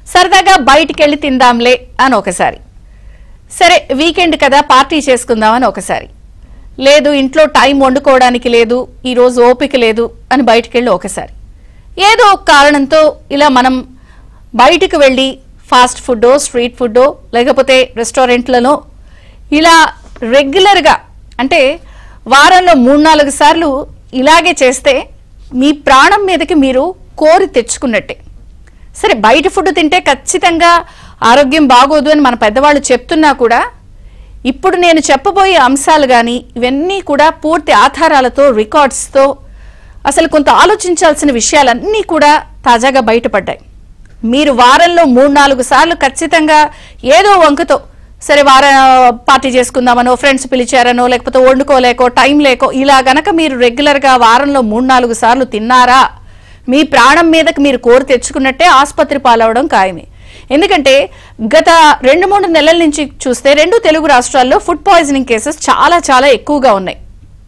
సరదాగా బయటికి వెళ్ళి తిందాంలే అని ఒకసారి సరే వీకెండ్ కదా పార్టీ చేసుకుందామని ఒకసారి లేదు ఇంట్లో టైం వండుకోవడానికి లేదు ఈరోజు ఓపిక లేదు అని బయటికి వెళ్ళి ఒకసారి ఏదో ఒక కారణంతో ఇలా మనం బయటికి వెళ్ళి ఫాస్ట్ ఫుడ్డో స్ట్రీట్ ఫుడ్డో లేకపోతే రెస్టారెంట్లలో ఇలా రెగ్యులర్గా అంటే వారంలో మూడు నాలుగు సార్లు ఇలాగే చేస్తే మీ ప్రాణం మీదకి మీరు కోరి తెచ్చుకున్నట్టే సరే బయట ఫుడ్ తింటే ఖచ్చితంగా ఆరోగ్యం బాగోదు అని మన పెద్దవాళ్ళు చెప్తున్నా కూడా ఇప్పుడు నేను చెప్పబోయే అంశాలు కానీ ఇవన్నీ కూడా పూర్తి ఆధారాలతో రికార్డ్స్తో అసలు కొంత ఆలోచించాల్సిన విషయాలన్నీ కూడా తాజాగా బయటపడ్డాయి మీరు వారంలో మూడు నాలుగు సార్లు ఖచ్చితంగా ఏదో వంకతో సరే వార పార్టీ చేసుకుందామనో ఫ్రెండ్స్ పిలిచారనో లేకపోతే వండుకోలేకో టైం లేకో ఇలా గనక మీరు రెగ్యులర్గా వారంలో మూడు నాలుగు సార్లు తిన్నారా మీ ప్రాణం మీదకి మీరు కోరి తెచ్చుకున్నట్టే ఆసుపత్రి పాలవడం ఖాయమే ఎందుకంటే గత రెండు మూడు నెలల నుంచి చూస్తే రెండు తెలుగు రాష్ట్రాల్లో ఫుడ్ పాయిజనింగ్ కేసెస్ చాలా చాలా ఎక్కువగా ఉన్నాయి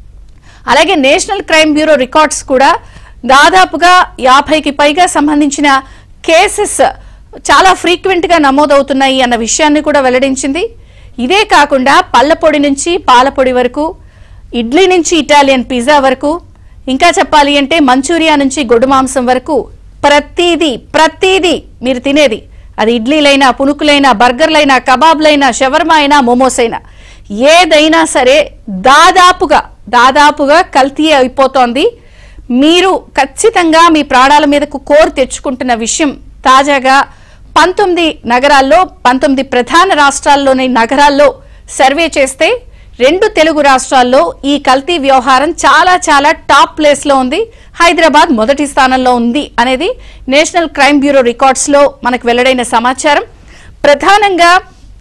అలాగే నేషనల్ క్రైమ్ బ్యూరో రికార్డ్స్ కూడా దాదాపుగా యాభైకి పైగా సంబంధించిన కేసెస్ చాలా ఫ్రీక్వెంట్ గా నమోదవుతున్నాయి అన్న విషయాన్ని కూడా వెల్లడించింది ఇదే కాకుండా పళ్ళపొడి నుంచి పాలపొడి వరకు ఇడ్లీ నుంచి ఇటాలియన్ పిజ్జా వరకు ఇంకా చెప్పాలి అంటే మంచూరియా నుంచి గొడ్డు మాంసం వరకు ప్రతిదీ ప్రతిదీ మీరు తినేది అది ఇడ్లీలైనా పునుకులైనా బర్గర్లైనా కబాబ్లైనా షవర్మా అయినా మోమోస్ అయినా ఏదైనా సరే దాదాపుగా దాదాపుగా కల్తీ అయిపోతోంది మీరు ఖచ్చితంగా మీ ప్రాణాల మీదకు కోరి తెచ్చుకుంటున్న విషయం తాజాగా పంతొమ్మిది నగరాల్లో పంతొమ్మిది ప్రధాన రాష్ట్రాల్లోని నగరాల్లో సర్వే చేస్తే రెండు తెలుగు రాష్ట్రాల్లో ఈ కల్తీ వ్యవహారం చాలా చాలా టాప్ ప్లేస్ లో ఉంది హైదరాబాద్ మొదటి స్థానంలో ఉంది అనేది నేషనల్ క్రైమ్ బ్యూరో రికార్డ్స్ లో మనకు వెల్లడైన సమాచారం ప్రధానంగా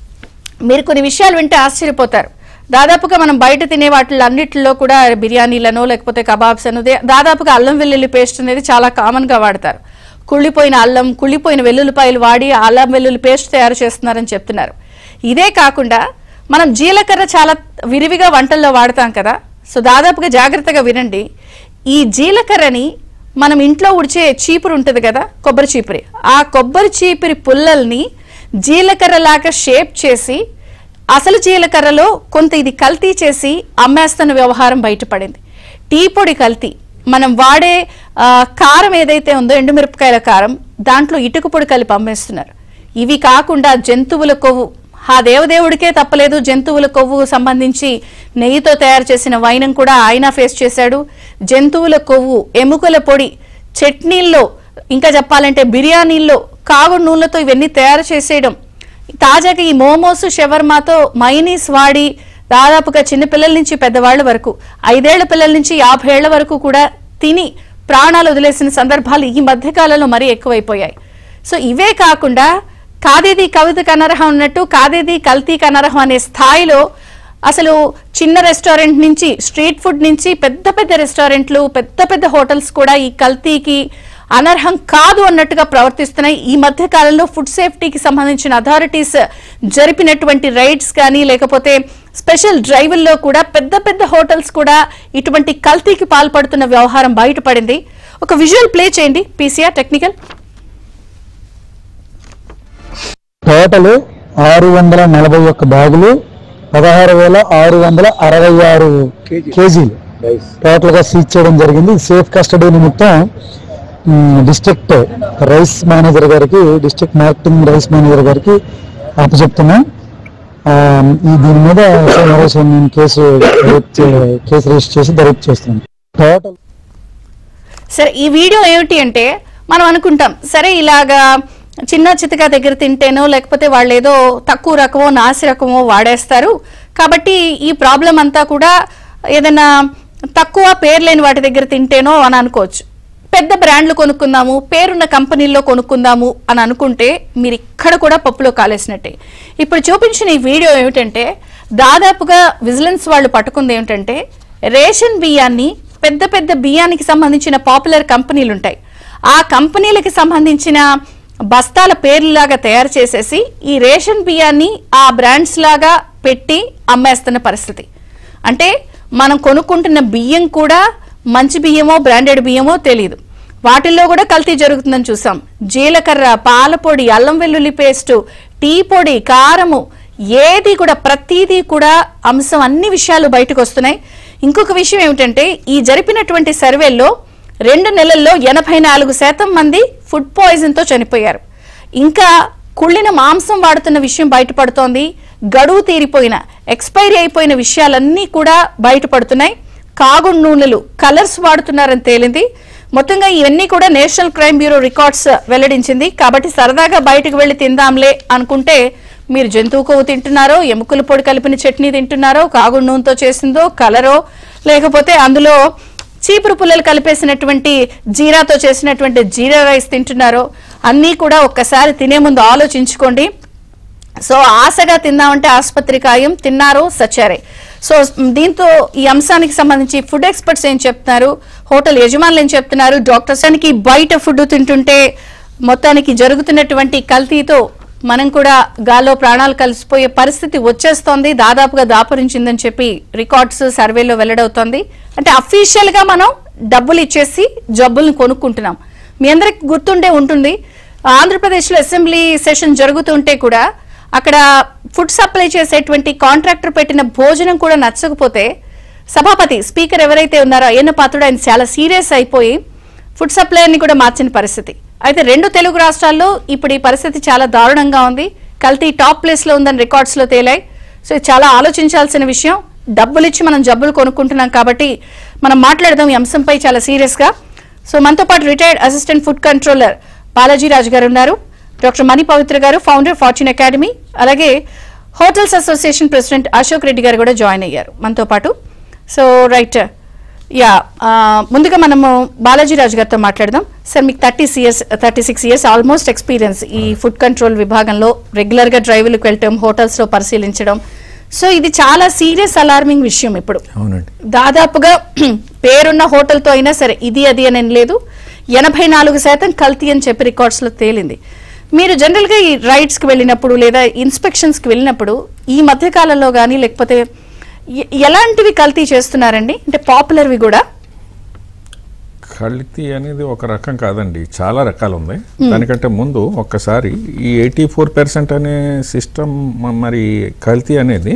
మీరు కొన్ని విషయాలు వింటే ఆశ్చర్యపోతారు దాదాపుగా మనం బయట తినే వాటిలో అన్నిటిలో కూడా బిర్యానీలను లేకపోతే కబాబ్స్ అను దే- దాదాపుగా అల్లం వెల్లుల్లి పేస్ట్ అనేది చాలా కామన్ గా వాడతారు కుళ్ళిపోయిన అల్లం కుళ్ళిపోయిన వెల్లుల్లిపాయలు వాడి ఆ అల్లం వెల్లుల్లి పేస్ట్ తయారు చేస్తున్నారని చెప్తున్నారు ఇదే కాకుండా మనం జీలకర్ర చాలా విరివిగా వంటల్లో వాడతాం కదా సో దాదాపుగా జాగ్రత్తగా వినండి ఈ జీలకర్రని మనం ఇంట్లో ఉడిచే చీపురు ఉంటుంది కదా కొబ్బరి చీపురి ఆ కొబ్బరి చీపురి పుల్లల్ని జీలకర్ర లాగా షేప్ చేసి అసలు జీలకర్రలో కొంత ఇది కల్తీ చేసి అమ్మేస్తున్న వ్యవహారం బయటపడింది టీ పొడి కల్తీ మనం వాడే ఆ, కారం ఏదైతే ఉందో ఎండుమిరపకాయల కారం దాంట్లో ఇటుక పొడి కలిపి అమ్మేస్తున్నారు ఇవి కాకుండా జంతువుల కొవ్వు ఆ దేవదేవుడికే తప్పలేదు జంతువుల కొవ్వు సంబంధించి నెయ్యితో తయారు చేసిన వైనం కూడా ఆయన ఫేస్ చేశాడు జంతువుల కొవ్వు ఎముకల పొడి చట్నీల్లో ఇంకా చెప్పాలంటే బిర్యానీల్లో కాగుడు నూనెలతో ఇవన్నీ తయారు చేసేయడం తాజాగా ఈ మోమోస్ షవర్మాతో మైనీస్ వాడి దాదాపుగా చిన్న పిల్లల నుంచి పెద్దవాళ్ల వరకు ఐదేళ్ల పిల్లల నుంచి యాభై ఏళ్ల వరకు కూడా తిని ప్రాణాలు వదిలేసిన సందర్భాలు ఈ మధ్య కాలంలో మరీ ఎక్కువైపోయాయి సో ఇవే కాకుండా కాదేది కవిత కనరహం ఉన్నట్టు కాదేది కల్తీ కనరహం అనే స్థాయిలో అసలు చిన్న రెస్టారెంట్ నుంచి స్ట్రీట్ ఫుడ్ నుంచి పెద్ద పెద్ద రెస్టారెంట్లు పెద్ద పెద్ద హోటల్స్ కూడా ఈ కల్తీకి అనర్హం కాదు అన్నట్టుగా ప్రవర్తిస్తున్నాయి ఈ మధ్య కాలంలో ఫుడ్ సేఫ్టీకి సంబంధించిన అథారిటీస్ జరిపినటువంటి రైడ్స్ కానీ లేకపోతే స్పెషల్ డ్రైవుల్లో కూడా పెద్ద పెద్ద హోటల్స్ కూడా ఇటువంటి కల్తీకి పాల్పడుతున్న వ్యవహారం బయటపడింది ఒక విజువల్ ప్లే చేయండి పీసీఆర్ టెక్నికల్ టోటల్ ఆరు వందల నలభై ఒక్క బ్యాగులు పదహారు వేల ఆరు వందల అరవై ఆరు కేజీలు టోటల్ గా సీజ్ చేయడం జరిగింది సేఫ్ కస్టడీ నిమిత్తం డిస్ట్రిక్ట్ రైస్ మేనేజర్ గారికి డిస్ట్రిక్ట్ మార్కెటింగ్ రైస్ మేనేజర్ గారికి అప్పచెప్తున్నాం ఆ, ఈ దీని మీద సోమవారం నేను కేసు కేసు రిజిస్టర్ చేసి దర్యాప్తు చేస్తున్నాం టోటల్ సరే ఈ వీడియో ఏమిటి అంటే మనం అనుకుంటాం సరే ఇలాగా చిన్న చితక దగ్గర తింటేనో లేకపోతే వాళ్ళు ఏదో తక్కువ రకమో నాసి రకమో వాడేస్తారు కాబట్టి ఈ ప్రాబ్లం అంతా కూడా ఏదైనా తక్కువ పేరు లేని వాటి దగ్గర తింటేనో అని అనుకోవచ్చు పెద్ద బ్రాండ్లు కొనుక్కుందాము పేరున్న కంపెనీల్లో కొనుక్కుందాము అని అనుకుంటే మీరు ఇక్కడ కూడా పప్పులో కాలేసినట్టే ఇప్పుడు చూపించిన ఈ వీడియో ఏమిటంటే దాదాపుగా విజిలెన్స్ వాళ్ళు పట్టుకుంది ఏమిటంటే రేషన్ బియ్యాన్ని పెద్ద పెద్ద బియ్యానికి సంబంధించిన పాపులర్ కంపెనీలు ఉంటాయి ఆ కంపెనీలకి సంబంధించిన బస్తాల పేర్లులాగా తయారు చేసేసి ఈ రేషన్ బియ్యాన్ని ఆ బ్రాండ్స్ లాగా పెట్టి అమ్మేస్తున్న పరిస్థితి అంటే మనం కొనుక్కుంటున్న బియ్యం కూడా మంచి బియ్యమో బ్రాండెడ్ బియ్యమో తెలియదు వాటిల్లో కూడా కల్తీ జరుగుతుందని చూసాం జీలకర్ర పాలపొడి అల్లం వెల్లుల్లి పేస్టు టీ పొడి కారము ఏది కూడా ప్రతిదీ కూడా అంశం అన్ని విషయాలు బయటకు వస్తున్నాయి ఇంకొక విషయం ఏమిటంటే ఈ జరిపినటువంటి సర్వేల్లో రెండు నెలల్లో ఎనభై నాలుగు శాతం మంది ఫుడ్ పాయిజన్ తో చనిపోయారు ఇంకా కుళ్ళిన మాంసం వాడుతున్న విషయం బయటపడుతోంది గడువు తీరిపోయిన ఎక్స్పైరీ అయిపోయిన విషయాలన్నీ కూడా బయటపడుతున్నాయి కాగుడు నూనెలు కలర్స్ వాడుతున్నారని తేలింది మొత్తంగా ఇవన్నీ కూడా నేషనల్ క్రైమ్ బ్యూరో రికార్డ్స్ వెల్లడించింది కాబట్టి సరదాగా బయటకు వెళ్లి తిందాంలే అనుకుంటే మీరు జంతువు కొవ్వు తింటున్నారో ఎముకల పొడి కలిపిన చట్నీ తింటున్నారో కాగుడు నూనెతో చేసిందో కలరో లేకపోతే అందులో చీపురు పుల్లలు కలిపేసినటువంటి జీరాతో చేసినటువంటి జీరా రైస్ తింటున్నారో అన్నీ కూడా ఒక్కసారి తినే ముందు ఆలోచించుకోండి సో ఆశగా తిందామంటే ఆసుపత్రి ఖాయం తిన్నారు సచ్చారే సో దీంతో ఈ అంశానికి సంబంధించి ఫుడ్ ఎక్స్పర్ట్స్ ఏం చెప్తున్నారు హోటల్ యజమానులు ఏం చెప్తున్నారు డాక్టర్స్ అని బయట ఫుడ్ తింటుంటే మొత్తానికి జరుగుతున్నటువంటి కల్తీతో మనం కూడా గాల్లో ప్రాణాలు కలిసిపోయే పరిస్థితి వచ్చేస్తోంది దాదాపుగా దాపురించిందని చెప్పి రికార్డ్స్ సర్వేలో వెల్లడవుతోంది అంటే అఫీషియల్ గా మనం డబ్బులు ఇచ్చేసి జబ్బుల్ని కొనుక్కుంటున్నాం మీ అందరికి గుర్తుండే ఉంటుంది ఆంధ్రప్రదేశ్లో అసెంబ్లీ సెషన్ జరుగుతుంటే కూడా అక్కడ ఫుడ్ సప్లై చేసేటువంటి కాంట్రాక్టర్ పెట్టిన భోజనం కూడా నచ్చకపోతే సభాపతి స్పీకర్ ఎవరైతే ఉన్నారో అయ్యన్న పాత్రుడు ఆయన చాలా సీరియస్ అయిపోయి ఫుడ్ సప్లైని కూడా మార్చిన పరిస్థితి అయితే రెండు తెలుగు రాష్ట్రాల్లో ఇప్పుడు ఈ పరిస్థితి చాలా దారుణంగా ఉంది కల్తీ టాప్ ప్లేస్ లో ఉందని రికార్డ్స్ లో తేలాయి సో ఇది చాలా ఆలోచించాల్సిన విషయం డబ్బులు ఇచ్చి మనం జబ్బులు కొనుక్కుంటున్నాం కాబట్టి మనం మాట్లాడదాం ఈ అంశంపై చాలా సీరియస్ గా సో మనతో పాటు retired assistant food controller Balaji Raju గారు ఉన్నారు డాక్టర్ మణి పవిత్ర గారు ఫౌండర్ ఫార్చ్యూన్ అకాడమీ అలాగే hotels association president Ashok Reddy గారు కూడా జాయిన్ అయ్యారు మనతో పాటు సో రైట్ యా ముందుగా మనము బాలాజీ రాజు గారితో మాట్లాడదాం సార్ మీకు thirty years thirty six years almost experience ఈ ఫుడ్ కంట్రోల్ విభాగంలో రెగ్యులర్ గా డ్రైవ్లకు వెళ్ళటం హోటల్స్ లో పరిశీలించడం సో ఇది చాలా సీరియస్ అలార్మింగ్ విషయం ఇప్పుడు అవునండి దాదాపుగా పేరున్న హోటల్తో అయినా సరే ఇది అది అని లేదు ఎనభై నాలుగు శాతం కల్తీ అని చెప్పి రికార్డ్స్ లో తేలింది మీరు జనరల్ గా ఈ రైడ్స్ కి వెళ్ళినప్పుడు లేదా ఇన్స్పెక్షన్స్ కి వెళ్ళినప్పుడు ఈ మధ్య కాలంలో కానీ లేకపోతే ఎ- ఎలాంటివి కల్తీ చేస్తున్నారండి అంటే పాపులర్వి కూడా కల్తీ అనేది ఒక రకం కాదండి చాలా రకాలు ఉన్నాయి దానికంటే ముందు ఒక్కసారి ఈ ఎయిటీ ఫోర్ పర్సెంట్ అనే సిస్టమ్ మరి కల్తీ అనేది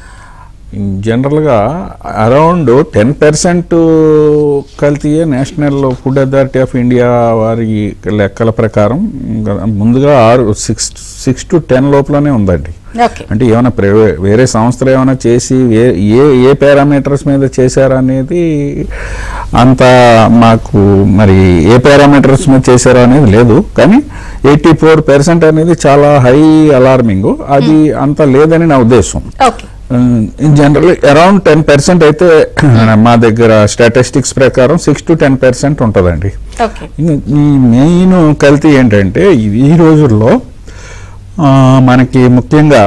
జనరల్గా అరౌండ్ టెన్ పర్సెంట్ కల్తీయే national food authority of India వారి లెక్కల ప్రకారం ముందుగా ఆరు సిక్స్ సిక్స్ టు టెన్ లోపలనే ఉందండి ఓకే అంటే ఏమైనా ప్రైవే వేరే సంస్థలు ఏమైనా చేసి ఏ ఏ ఏ పారామీటర్స్ మీద చేశారనేది అంత మాకు మరి ఏ పారామీటర్స్ మీద చేశారో అనేది లేదు కానీ ఎయిటీ ఫోర్ పర్సెంట్ అనేది చాలా హై అలార్మింగ్ అది అంత లేదని నా ఉద్దేశం okay in general around ten percent అయితే మా దగ్గర స్టాటిస్టిక్స్ ప్రకారం సిక్స్ టు టెన్ పర్సెంట్ ఉంటుందండి ఓకే ఇంక ఈ మెయిన్ కల్తీ ఏంటంటే ఈ- ఈ రోజుల్లో ఆ, మనకి ముఖ్యంగా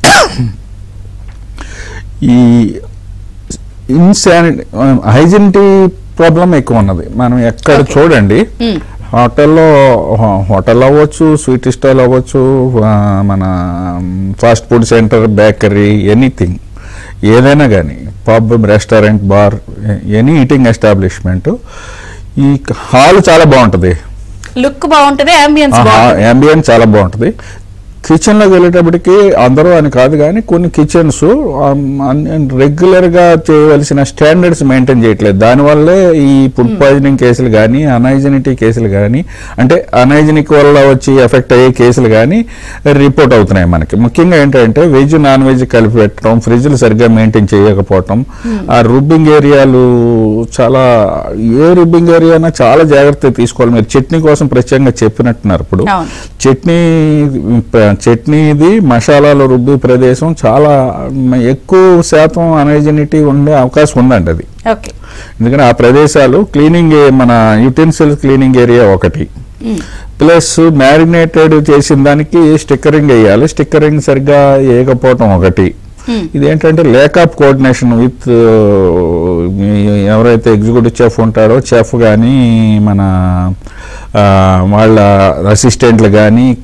ఈ ఇన్సానిటీ హైజినిటీ ప్రాబ్లం ఎక్కువ ఉన్నది మనం ఎక్కడ చూడండి హోటల్లో హో- హోటల్ అవ్వచ్చు స్వీట్ స్టాల్ అవ్వచ్చు ఆ, మన fast food centre bakery anything ఏదైనా కానీ pub restaurant bar any eating establishment ఈ హాల్ చాలా బాగుంటుంది లుక్ బాగుంటది అంబియన్స్ బాగుంటది అంబియన్స్ చాలా బాగుంటుంది కిచెన్లోకి వెళ్ళేటప్పటికి అందరూ అని కాదు కానీ కొన్ని కిచెన్స్ రెగ్యులర్గా చేయవలసిన స్టాండర్డ్స్ మెయింటైన్ చేయట్లేదు దానివల్లే ఈ ఫుడ్ పాయిజనింగ్ కేసులు కానీ అనైజనిటీ కేసులు కానీ అంటే అనైజనిక్ వల్ల వచ్చి ఎఫెక్ట్ అయ్యే కేసులు కానీ రిపోర్ట్ అవుతున్నాయి మనకి ముఖ్యంగా ఏంటంటే వెజ్ నాన్ వెజ్ కలిపి పెట్టడం ఫ్రిడ్జ్లు సరిగ్గా మెయింటైన్ చేయకపోవటం ఆ రుబ్బింగ్ ఏరియాలు చాలా ఏ రుబ్బింగ్ ఏరియా చాలా జాగ్రత్త తీసుకోవాలి మీరు చట్నీ కోసం ప్రత్యేకంగా చెప్పినట్టున్నారు ఇప్పుడు అవును. చట్నీ ప- చట్నీది మసాలాలు రుబ్బి ప్రదేశం చాలా మ- ఎక్కువ శాతం అనైజనిటీ ఉండే అవకాశం ఉందండి అది ఓకే ఎందుకంటే ఆ ప్రదేశాలు క్లీనింగ్ ఏ- మన యుటెన్సిల్ క్లీనింగ్ ఏరియా ఒకటి ప్లస్ మ్యారినేటెడ్ చేసిన దానికి స్టిక్కరింగ్ వేయాలి స్టిక్కరింగ్ సరిగ్గా వేయకపోవటం ఒకటి ఇదేంటంటే లేక్ ఆఫ్ కోఆర్డినేషన్ విత్ ఎవరైతే ఎగ్జిక్యూటివ్ చెఫ్ ఉంటాడో చెఫ్ కానీ మన ఆ, వాళ్ళ అసిస్టెంట్లు కానీ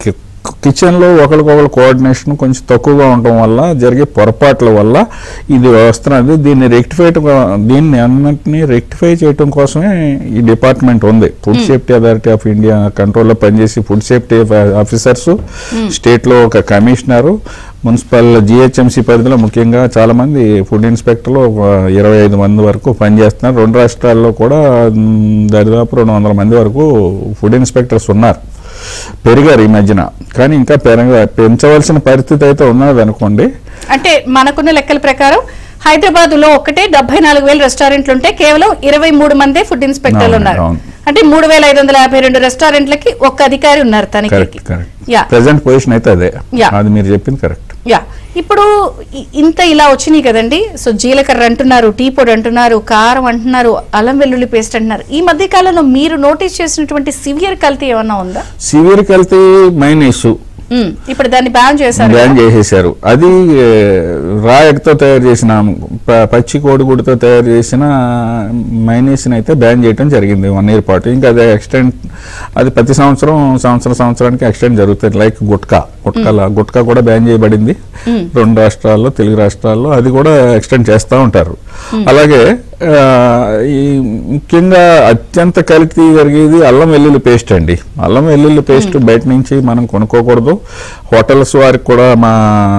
కిచెన్ లో ఒకరికొకరు కోఆర్డినేషన్ కొంచెం తక్కువగా ఉండటం వల్ల జరిగే పొరపాట్ల వల్ల ఇది వస్తున్నది దీన్ని రెక్టిఫై దీన్ని అన్నింటినీ రెక్టిఫై చేయడం కోసమే ఈ డిపార్ట్మెంట్ ఉంది food safety authority of India కంట్రోల్లో పనిచేసి ఫుడ్ సేఫ్టీ ఆఫీసర్స్ స్టేట్ లో ఒక కమిషనరు మున్సిపల్ జిహెచ్ఎంసీ పరిధిలో ముఖ్యంగా చాలా మంది ఫుడ్ ఇన్స్పెక్టర్లు ఒక ఇరవై ఐదు మంది వరకు పనిచేస్తున్నారు రెండు రాష్ట్రాల్లో కూడా మ్, దరిదాపు రెండు వందల మంది వరకు ఫుడ్ ఇన్స్పెక్టర్స్ ఉన్నారు పెరిగారు ఈ మధ్యన కానీ ఇంకా పెరగ పెంచవలసిన పరిస్థితి అయితే ఉన్నది అనుకోండి అంటే మనకున్న లెక్కల ప్రకారం హైదరాబాద్ లో ఒక్కటే డెబ్బై నాలుగు వేల రెస్టారెంట్లు ఉంటే కేవలం ఇరవై మూడు మందే ఫుడ్ ఇన్స్పెక్టర్లు అవును, ఉన్నారు అవును. అంటే మూడు వేల ఐదు వందల యాభై రెండు రెస్టారెంట్లకి ఒక్క అధికారి ఉన్నారు తనిఖీకి correct correct yeah present position అయితే అదే Yeah. అది మీరు చెప్పింది కరెక్ట్ యా ఇప్పుడు ఇ- ఇంత ఇలా వచ్చినాయి కదండి సో జీలకర్ర అంటున్నారు టీ పొడి అంటున్నారు కారం అంటున్నారు అల్లం వెల్లుల్లి పేస్ట్ అంటున్నారు ఈ మధ్య కాలంలో మీరు నోటీస్ చేసినటువంటి సివియర్ కల్తీ ఏమన్నా ఉందా సివియర్ కల్తీ మెయిన్ ఇష్యూ ఉమ్, ఇప్పుడు దాన్ని బ్యాన్ చేశారు బ్యాన్ చేసేసారు అది ఏ, రా ఎగ్తో తయారు చేసిన ప- పచ్చి కోడిగుడితో తయారు చేసిన మైనీస్ని అయితే బ్యాన్ చేయడం జరిగింది వన్ ఇయర్ పాటు ఇంకా అది ఎక్స్టెండ్ అది ప్రతి సంవత్సరం సంవత్సరం సంవత్సరానికి ఎక్స్టెండ్ జరుగుతుంది లైక్ గుట్కా గుట్కా గుట్కా కూడా బ్యాన్ చేయబడింది రెండు రాష్ట్రాల్లో తెలుగు రాష్ట్రాల్లో అది కూడా ఎక్స్టెండ్ చేస్తూ ఉంటారు అలాగే ఆ, ఈ ముఖ్యంగా అత్యంత కల్తీ జరిగేది అల్లం వెల్లుల్లి పేస్ట్ అండి అల్లం వెల్లుల్లి పేస్ట్ బయట నుంచి మనం కొనుక్కోకూడదు హోటల్స్ వారికి కూడా మా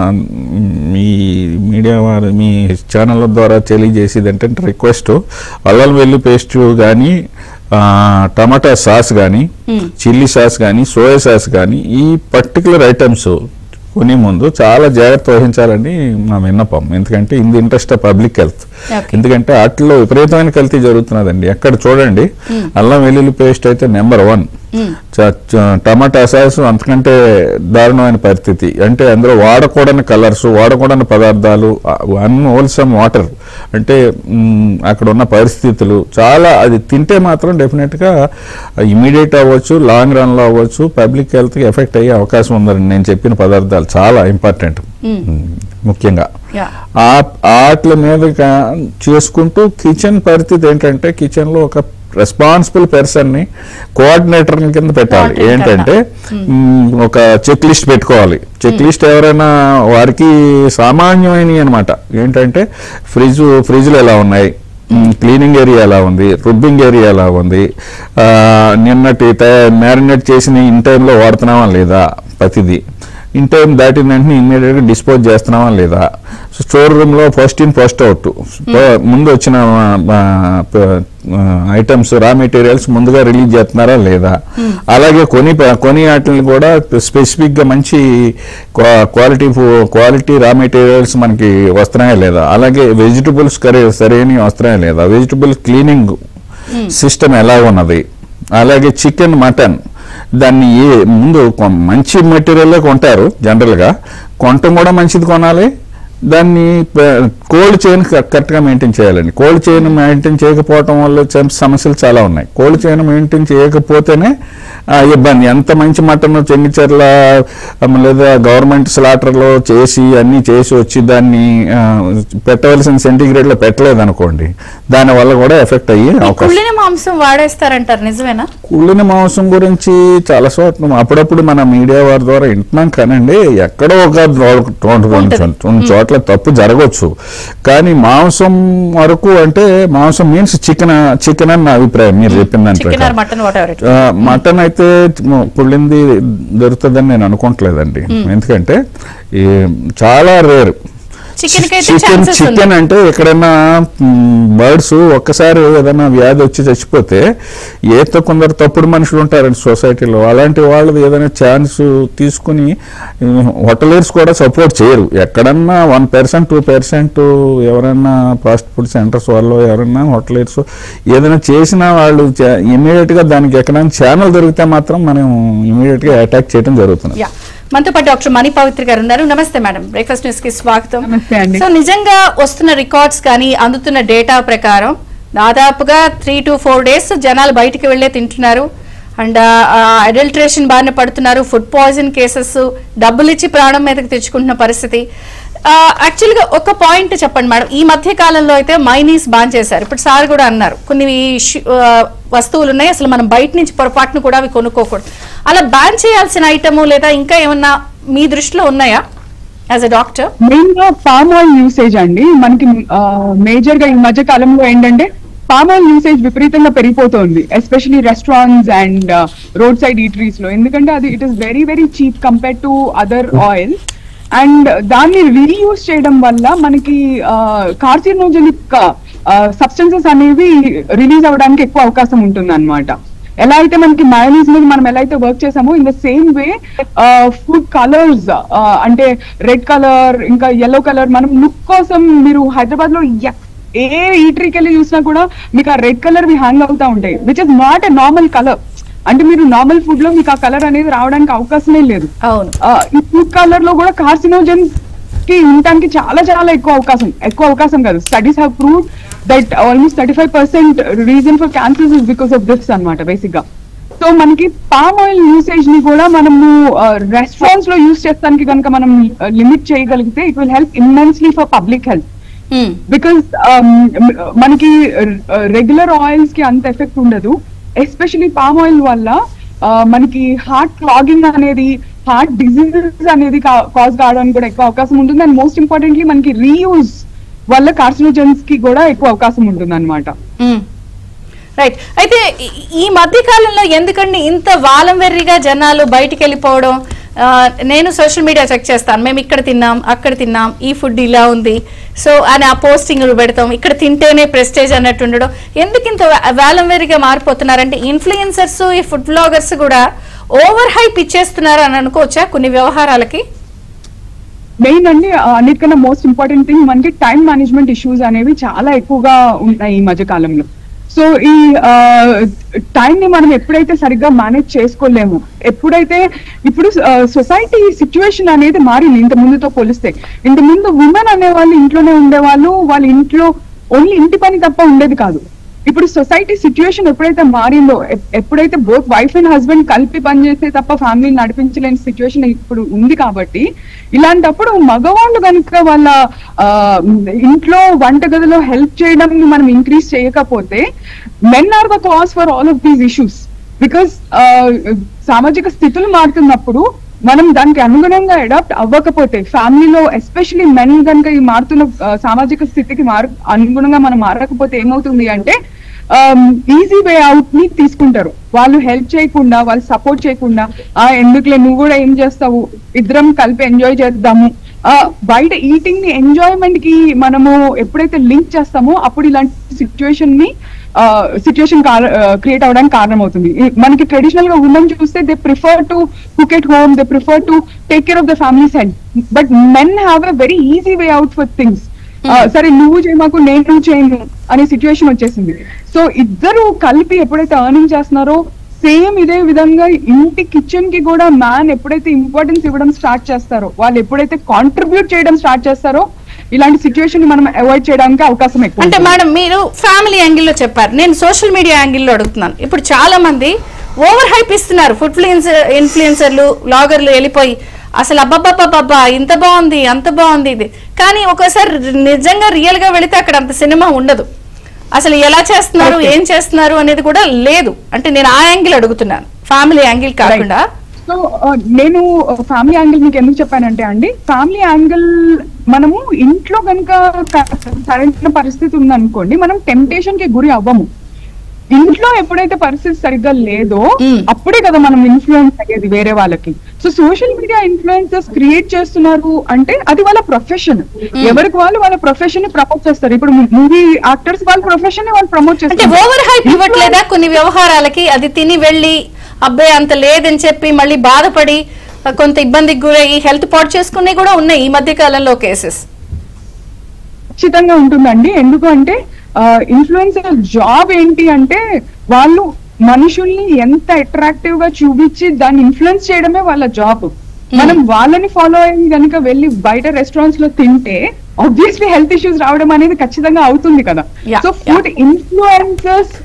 మీ మీడియా వారి మీ ఛానల్ ద్వారా తెలియజేసేది ఏంటంటే రిక్వెస్ట్ అల్లం వెల్లుల్లి పేస్ట్ కానీ టమాటా సాస్ కానీ చిల్లీ సాస్ కానీ సోయా సాస్ కానీ ఈ పర్టికులర్ ఐటమ్స్ కొనే ముందు చాలా జాగ్రత్త వహించాలని మా విన్నపం ఎందుకంటే in the interest of public health Okay. ఎందుకంటే వాటిలో విపరీతమైన కల్తీ జరుగుతున్నదండి ఎక్కడ చూడండి అల్లం వెల్లుల్లి పేస్ట్ అయితే నెంబర్ వన్ టమాటా సాస్ అంతకంటే దారుణమైన పరిస్థితి అంటే అందులో వాడకూడని కలర్స్ వాడకూడని పదార్థాలు అన్హోల్సమ్ వాటర్ అంటే మ్, అక్కడ ఉన్న పరిస్థితులు చాలా అది తింటే మాత్రం డెఫినెట్గా ఇమీడియట్ అవ్వచ్చు లాంగ్ రన్లో అవ్వచ్చు పబ్లిక్ హెల్త్కి ఎఫెక్ట్ అయ్యే అవకాశం ఉందని నేను చెప్పిన పదార్థాలు చాలా ఇంపార్టెంట్ ముఖ్యంగా యా ఆ వాటి మీద కా- చేసుకుంటూ కిచెన్ పరిస్థితి ఏంటంటే కిచెన్ లో ఒక రెస్పాన్సిబుల్ పర్సన్ ని కోఆర్డినేటర్ కింద పెట్టాలి Coordinator ఏంటంటే మ్, ఒక చెక్ లిస్ట్ పెట్టుకోవాలి చెక్ లిస్ట్ ఎవరైనా వారికి సామాన్యమైనవి అనమాట ఏంటంటే ఫ్రిడ్జ్ ఫ్రిడ్జ్లు ఎలా ఉన్నాయి క్లీనింగ్ ఏరియా ఎలా ఉంది రుబ్బింగ్ ఏరియా ఎలా ఉంది ఆ, నిన్నటి మ్యారినేట్ చేసిన ఇన్ టైంలో వాడుతున్నావా లేదా ప్రతిదీ ఇన్ టైం దాటిన వెంటనే ఇమ్మీడియట్ గా డిస్పోజ్ చేస్తున్నావా లేదా స్టోర్ రూమ్ లో ఫస్ట్ ఇన్ ఫస్ట్ అవుట్ ముందు వచ్చిన ఐటమ్స్ రా మెటీరియల్స్ ముందుగా రిలీజ్ చేస్తున్నారా లేదా అలాగే కొని కొని వాటిని కూడా స్పెసిఫిక్ గా మంచి క్వాలిటీ క్వాలిటీ రా మెటీరియల్స్ మనకి వస్తున్నాయా లేదా అలాగే వెజిటబుల్స్ కరే సరైన వస్తున్నాయా లేదా వెజిటబుల్ క్లీనింగ్ సిస్టమ్ ఎలా ఉన్నది అలాగే చికెన్ మటన్ దాన్ని ఏ ముందు కొ- మంచి మెటీరియల్లే కొంటారు జనరల్గా కొనటం కూడా మంచిది కొనాలి దాన్ని కోల్డ్ చైన్ కరెక్ట్గా మెయింటైన్ చేయాలండి కోల్డ్ చైన్ మెయింటైన్ చేయకపోవటం వల్ల చ- సమస్యలు చాలా ఉన్నాయి కోల్డ్ చైన్ మెయింటైన్ చేయకపోతేనే ఆ, ఇబ్బంది ఎంత మంచి మటన్ చెంగిచెర్ల ఆ, లేదా గవర్నమెంట్ స్లాటర్లో చేసి అన్ని చేసి వచ్చి దాన్ని ఆ, పెట్టవలసిన సెంటిగ్రేడ్ లో పెట్టలేదు అనుకోండి దానివల్ల కూడా ఎఫెక్ట్ అయ్యే ఈ అవకాశం కుళ్ళిన మాంసం వాడేస్తారంటారు నిజమేనా కుళ్ళిన మాంసం గురించి చాలా చోట్ల అప్పుడప్పుడు మన మీడియా వారి ద్వారా వింటున్నాం కానండి ఎక్కడో ఒక రెండు రెండు రెండు చోట్ల తప్పు జరగవచ్చు కానీ మాంసం వరకు అంటే మాంసం మీన్స్ చికెన్ చికెన్ అని నా అభిప్రాయం మీరు చెప్పిన దాని చికెన్ ఆర్ ప్రకారం మటన్ వాట్ ఎవర్ ఆ, మటన్ అయితే మ- కుళ్ళింది దొరుకుతుందని నేను అనుకోవట్లేదండి ఎందుకంటే ఈ చాలా రేర్ చికెన్ కి అయితే చికెన్ ఛాన్సెస్ ఉంది చికెన్ అంటే ఎక్కడైనా బర్డ్స్ ఒక్కసారి ఏదైనా వ్యాధి వచ్చి చచ్చిపోతే ఏతో కొందరు తప్పుడు మనుషులు ఉంటారండి సొసైటీలో అలాంటి వాళ్ళు ఏదైనా ఛాన్స్ తీసుకుని హోటలేర్స్ కూడా సపోర్ట్ చేయరు ఎక్కడన్నా వన్ పర్సెంట్ టూ పర్సెంట్ ఎవరైనా ఫాస్ట్ ఫుడ్ సెంటర్స్ వాళ్ళు ఎవరైనా హోటలేర్స్ ఏదైనా చేసినా వాళ్ళు ఇమీడియట్ గా దానికి ఎక్కడైనా ఛానల్ దొరికితే మాత్రం మనం ఇమీడియట్ గా అటాక్ చేయడం జరుగుతుంది యా మనతో పాటు డాక్టర్ మణి పవిత్ర గారు ఉన్నారు నమస్తే మేడం బ్రేక్ఫాస్ట్ న్యూస్ కి స్వాగతం నమస్తే అండి. సో నిజంగా వస్తున్న రికార్డ్స్ కానీ అందుతున్న డేటా ప్రకారం దాదాపుగా త్రీ టు ఫోర్ డేస్ జనాలు బయటికి వెళ్ళే తింటున్నారు అండ్ అడల్ట్రేషన్ బారిన పడుతున్నారు ఫుడ్ పాయిజన్ కేసెస్ డబ్బులు ఇచ్చి ప్రాణం మీదకి తెచ్చుకుంటున్న పరిస్థితి యాక్చువల్గా ఒక పాయింట్ చెప్పండి మేడం ఈ మధ్య కాలంలో అయితే మైనీస్ బాన్ చేశారు ఇప్పుడు సార్ కూడా అన్నారు కొన్ని ఇష్యూ- ఆ, వస్తువులు ఉన్నాయి అసలు మనం బయట నుంచి పొరపాటును కూడా అవి కొనుక్కోకూడదు అలా బ్యాన్ చేయాల్సిన ఐటమ్ లేదా ఇంకా ఏమన్నా మీ దృష్టిలో ఉన్నాయా యాజ్ అ డాక్టర్ మెయిన్ గా పామ్ ఆయిల్ యూసేజ్ అండి మనకి మేజర్ గా ఈ మధ్య కాలంలో ఏంటంటే పామ్ ఆయిల్ యూసేజ్ విపరీతంగా పెరిగిపోతుంది especially restaurants and road side eateries లో ఎందుకంటే అది it is very very cheap compare to other oil and దాన్ని రీయూజ్ చేయడం వల్ల మనకి కార్సినోజెనిక్ సబ్స్టెన్సెస్ అనేవి రిలీజ్ అవ్వడానికి ఎక్కువ అవకాశం ఉంటుంది అనమాట ఎలా అయితే మనకి మయోనీస్ మీద మనం ఎలా అయితే వర్క్ చేసామో in the same way food colours అంటే రెడ్ కలర్ ఇంకా ఎల్లో కలర్ మనం లుక్ కోసం మీరు హైదరాబాద్ లో ఎక్- ఏ ఈటరీకి వెళ్ళి చూసినా కూడా మీకు ఆ రెడ్ కలర్ వి హ్యాంగ్ అవుతా ఉంటాయి which is not a normal colour అంటే మీరు నార్మల్ ఫుడ్ లో మీకు ఆ కలర్ అనేది రావడానికి అవకాశమే లేదు అవును ఆ, ఈ ఫుడ్ కలర్ లో కూడా కార్సినోజన్స్ కి ఉండటానికి చాలా చాలా ఎక్కువ అవకాశం ఎక్కువ అవకాశం కాదు studies have prove that almost thirty five percent reason for cancers is because of this అనమాట బేసిక్ గా సో మనకి పామ్ ఆయిల్ యూసేజ్ ని కూడా మనము రెస్టారెంట్స్ లో యూస్ చేస్తానికి కనుక మనం లిమిట్ చేయగలిగితే it will help immensely for public health Hmm. Because మనకి రెగ్యులర్ ఆయిల్స్ కి అంత ఎఫెక్ట్ ఉండదు ఎస్పెషలీ పామ్ ఆయిల్ వల్ల ఆ, మనకి హార్ట్ క్లాగింగ్ అనేది హార్ట్ డిజీజెస్ అనేది కాజ్ కావడానికి కూడా ఎక్కువ అవకాశం ఉంటుంది అండ్ మోస్ట్ ఇంపార్టెంట్లీ మనకి రీయూజ్ వల్ల కార్సినోజన్స్ కి కూడా ఎక్కువ అవకాశం ఉంటుంది అనమాట రైట్ అయితే ఈ- ఈ మధ్య కాలంలో ఎందుకండి ఇంత వాలం వెర్రిగా జనాలు బయటికి వెళ్ళిపోవడం ఆ, నేను సోషల్ మీడియా చెక్ చేస్తాను మేము ఇక్కడ తిన్నాం అక్కడ తిన్నాం ఈ ఫుడ్ ఇలా ఉంది సో అని ఆ పోస్టింగ్లు పెడతాం ఇక్కడ తింటేనే ప్రెస్టేజ్ అన్నట్టు ఉండడం ఎందుకు ఇంత వా- వాలం వెర్రిగా మారిపోతున్నారంటే ఇన్ఫ్లుయెన్సర్స్ ఈ ఫుడ్ బ్లాగర్స్ కూడా ఓవర్ హైప్ ఇచ్చేస్తున్నారు అని అనుకోవచ్చా కొన్ని వ్యవహారాలకి మెయిన్ అండి ఆ, అన్నిటికన్నా మోస్ట్ ఇంపార్టెంట్ థింగ్ మనకి టైం మేనేజ్మెంట్ ఇష్యూస్ అనేవి చాలా ఎక్కువగా ఉన్నాయి ఈ మధ్య కాలంలో సో ఈ టైం ని మనం ఎప్పుడైతే సరిగ్గా మేనేజ్ చేసుకోలేము ఎప్పుడైతే ఇప్పుడు సొసైటీ సిచ్యువేషన్ అనేది మారింది ఇంత ముందుతో పోలిస్తే ఇంత ముందు ఉమెన్ అనేవాళ్ళు ఇంట్లోనే ఉండేవాళ్ళు వాళ్ళ ఇంట్లో ఓన్లీ ఇంటి పని తప్ప ఉండేది కాదు ఇప్పుడు సొసైటీ సిచ్యువేషన్ ఎప్పుడైతే మారిందో ఎప్- ఎప్పుడైతే బోత్ వైఫ్ అండ్ హస్బెండ్ కలిపి పనిచేస్తే తప్ప ఫ్యామిలీని నడిపించలేని సిచ్యువేషన్ ఇప్పుడు ఉంది కాబట్టి ఇలాంటప్పుడు మగవాళ్ళు కనుక వాళ్ళ ఆ, ఇంట్లో వంటగదిలో హెల్ప్ చేయడం మనం ఇంక్రీజ్ చేయకపోతే men are the cause for all of these issues because సామాజిక స్థితులు మారుతున్నప్పుడు మనం దానికి అనుగుణంగా అడాప్ట్ అవ్వకపోతే ఫ్యామిలీలో ఎస్పెషలీ మెన్ కనుక ఈ మారుతున్న ఆ, సామాజిక స్థితికి మారు అనుగుణంగా మనం మారకపోతే ఏమవుతుంది అంటే ఈజీ వే అవుట్ ని తీసుకుంటారు వాళ్ళు హెల్ప్ చేయకుండా వాళ్ళు సపోర్ట్ చేయకుండా ఆ ఎందుకులే నువ్వు కూడా ఏం చేస్తావు ఇద్దరం కలిపి ఎంజాయ్ చేద్దాము ఆ, బయట ఈటింగ్ ని ఎంజాయ్మెంట్ కి మనము ఎప్పుడైతే లింక్ చేస్తామో అప్పుడు ఇలాంటి సిచ్యువేషన్ ని సిచ్యువేషన్ క్రియేట్ అవడానికి కారణం అవుతుంది ఈ- మనకి ట్రెడిషనల్ గా ఉమెన్ చూస్తే they prefer to cook at home they prefer to take care of the families health but men have a very easy way out for things సరే నువ్వు చేయమాకు నేను చేయను అనే సిచ్యువేషన్ వచ్చేసింది సో ఇద్దరు కలిపి ఎప్పుడైతే ఎర్నింగ్ చేస్తున్నారో సేమ్ ఇదే విధంగా ఇంటి కిచెన్ కి కూడా మ్యాన్ ఎప్పుడైతే ఇంపార్టెన్స్ ఇవ్వడం స్టార్ట్ చేస్తారో వాళ్ళు ఎప్పుడైతే కాంట్రిబ్యూట్ చేయడం స్టార్ట్ చేస్తారో ఇలాంటి సిచ్యువేషన్ ని మనం అవాయిడ్ చేయడానికి అవకాశం ఎక్కువ అంటే ఉంటుంది. మేడం మీరు ఫ్యామిలీ యాంగిల్లో చెప్పారు నేను సోషల్ మీడియా యాంగిల్లో అడుగుతున్నాను ఇప్పుడు చాలా మంది ఓవర్ హైప్ ఇస్తున్నారు ఫుడ్ ఇన్ఫ్లుయెన్సర్లు బ్లాగర్లు వెళ్ళిపోయి అసలు అబ్బబ్బబ్బబ్బా ఇంత బాగుంది అంత బాగుంది ఇది కానీ ఒక్కోసారి నిజంగా రియల్ గా వెళితే అక్కడ అంత సినిమా ఉండదు అసలు ఎలా చేస్తున్నారు Okay. ఏం చేస్తున్నారు అనేది కూడా లేదు అంటే నేను ఆ యాంగిల్ అడుగుతున్నాను ఫ్యామిలీ యాంగిల్ కాకుండా సో ఆ, నేను ఫ్యామిలీ యాంగిల్ మీకు ఎందుకు చెప్పానంటే అండి ఫ్యామిలీ యాంగిల్ మనము ఇంట్లో కనుక సరైన పరిస్థితి ఉందనుకోండి మనం టెంప్టేషన్ కి గురి అవ్వము ఇంట్లో ఎప్పుడైతే పరిస్థితి సరిగ్గా లేదో Mm. అప్పుడే కదా మనం ఇన్ఫ్లుయెన్స్ అయ్యేది వేరే వాళ్ళకి so social media influences create చేస్తున్నారు అంటే అది వాళ్ళ ప్రొఫెషన్ ఎవరికి వాళ్ళు వాళ్ళ ప్రొఫెషన్ ని ప్రమోట్ చేస్తారు ఇప్పుడు మూవీ యాక్టర్స్ వాళ్ళ ప్రొఫెషన్ ని వాళ్ళు ప్రమోట్ అంటే చేస్తారు ఓవర్ హైప్ ఇవ్వట్లేదా కొన్ని వ్యవహారాలకి అది తిని వెళ్ళి అబ్బాయి అంత లేదని చెప్పి మళ్ళీ బాధపడి ఆ, కొంత ఇబ్బందికి గురయ్యి హెల్త్ పాటు చేసుకునే కూడా ఉన్నాయి ఈ మధ్య కాలంలో కేసెస్ ఖచ్చితంగా ఉంటుందండి ఎందుకు అంటే ఇన్ఫ్లుయెన్సర్ జాబ్ ఏంటి అంటే వాళ్ళు మనుషుల్ని ఎంత అట్రాక్టివ్ గా చూపించి దాన్ని ఇన్ఫ్లుయెన్స్ చేయడమే వాళ్ళ జాబ్ మనం వాళ్ళని ఫాలో అయ్యి కనుక వెళ్ళి బయట రెస్టారెంట్స్ లో తింటే ఆబ్వియస్లీ హెల్త్ ఇష్యూస్ రావడం అనేది ఖచ్చితంగా అవుతుంది కదా Yeah, సో ఫుడ్ ఇన్ఫ్లుయెన్సర్స్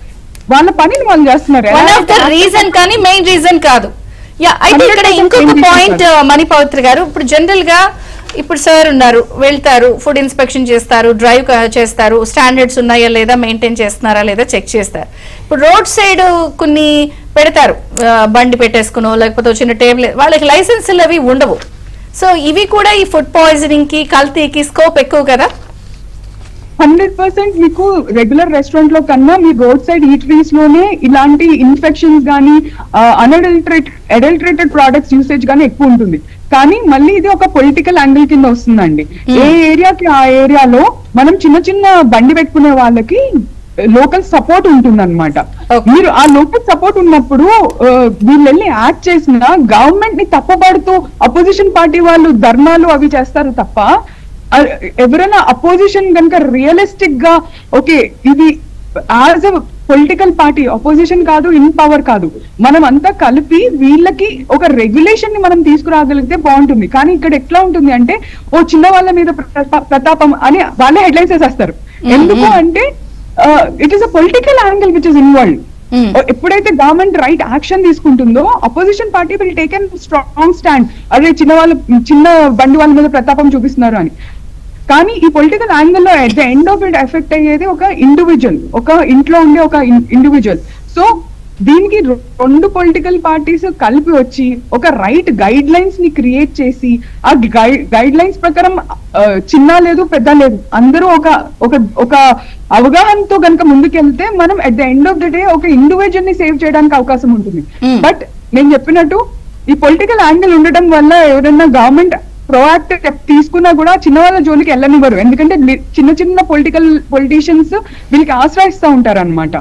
వాళ్ళ పనిని వాళ్ళు చేస్తున్నారు వన్ ఎలా ఆఫ్ ద అయితే రీజన్ కానీ మెయిన్ రీజన్ కాదు యా అయితే ఇక్కడ 100% ఇంకొక main reason పాయింట్ కాదు. మణిపవిత్ర గారు ఇప్పుడు జనరల్ గా ఇప్పుడు సార్ ఉన్నారు వెళ్తారు ఫుడ్ ఇన్స్పెక్షన్ చేస్తారు డ్రైవ్ చేస్తారు స్టాండర్డ్స్ ఉన్నాయా లేదా మెయింటైన్ చేస్తున్నారా లేదా చెక్ చేస్తారు ఇప్పుడు రోడ్ సైడ్ కొన్ని పెడతారు ఆ, బండి పెట్టేసుకునో లేకపోతే చిన్న టేబుల్ వాళ్ళకి లైసెన్సులు అవి ఉండవు సో ఇవి కూడా ఈ ఫుడ్ పాయిజనింగ్ కి కల్తీకి స్కోప్ ఎక్కువ కదా హండ్రెడ్ పర్సెంట్ మీకు రెగ్యులర్ రెస్టారెంట్ లో కన్నా మీ రోడ్ సైడ్ ఈటరీస్ లోనే ఇలాంటి ఇన్ఫెక్షన్స్ గానీ అన్అడల్టరేట్ అడల్టరేటెడ్ ప్రోడక్ట్స్ యూసేజ్ గానీ ఎక్కువ ఉంటుంది కానీ మళ్ళీ ఇది ఒక పొలిటికల్ యాంగిల్ కింద వస్తుందండి ఏ ఏరియాకి ఆ ఏరియాలో మనం చిన్న చిన్న బండి పెట్టుకునే వాళ్ళకి లోకల్ సపోర్ట్ ఉంటుంది అనమాట Okay. మీరు ఆ లోకల్ సపోర్ట్ ఉన్నప్పుడు ఆ, వీళ్ళు వెళ్ళి యాక్ట్ చేసిన గవర్నమెంట్ ని తప్పబడుతూ అపోజిషన్ పార్టీ వాళ్ళు ధర్నాలు అవి చేస్తారు తప్ప ఆ, ఎవరైనా అపోజిషన్ కనుక రియలిస్టిక్ గా ఓకే ఇది as a political party opposition కాదు ఇన్ పవర్ కాదు మనం అంతా కలిపి వీళ్ళకి ఒక రెగ్యులేషన్ ని మనం తీసుకురాగలిగితే బాగుంటుంది కానీ ఇక్కడ ఎట్లా ఉంటుంది అంటే ఓ చిన్న వాళ్ళ మీద ప్రతా- ప్రతాపం అని వాళ్ళే హెడ్లైన్స్ వేసేస్తారు ఎందుకు అంటే it is a political angle which is involve Hmm. ఎప్పుడైతే గవర్నమెంట్ రైట్ యాక్షన్ తీసుకుంటుందో opposition party will take an strong stand అదే చిన్న వాళ్ళ చిన్న బండి వాళ్ళ మీద ప్రతాపం చూపిస్తున్నారు అని కానీ ఈ పొలిటికల్ యాంగిల్ లో at the end of it effect అయ్యేది ఒక ఇండివిజువల్ ఒక ఇంట్లో ఉండే ఒక ఇండివిజువల్ సో దీనికి రె- రెండు పొలిటికల్ పార్టీస్ కలిపి వచ్చి ఒక రైట్ గైడ్ లైన్స్ ని క్రియేట్ చేసి ఆ గైడ్ లైన్స్ ప్రకారం ఆ, చిన్న లేదు పెద్ద లేదు అందరూ ఒక ఒక ఒక అవగాహనతో గనుక ముందుకెళ్తే మనం at the end of the day ఒక ఇండివిజువల్ ని సేవ్ చేయడానికి అవకాశం ఉంటుంది Hmm. బట్ నేను చెప్పినట్టు ఈ పొలిటికల్ యాంగిల్ ఉండడం వల్ల ఎవరైనా గవర్నమెంట్ ప్రొయాక్టివ్ స్టెప్ తీసుకున్నా కూడా చిన్న వాళ్ళ జోలికి వెళ్ళనివ్వరు ఎందుకంటే లి- చిన్న చిన్న పొలిటికల్ పొలిటీషియన్స్ వీళ్ళకి ఆశ్రయిస్తూ ఉంటారు అనమాట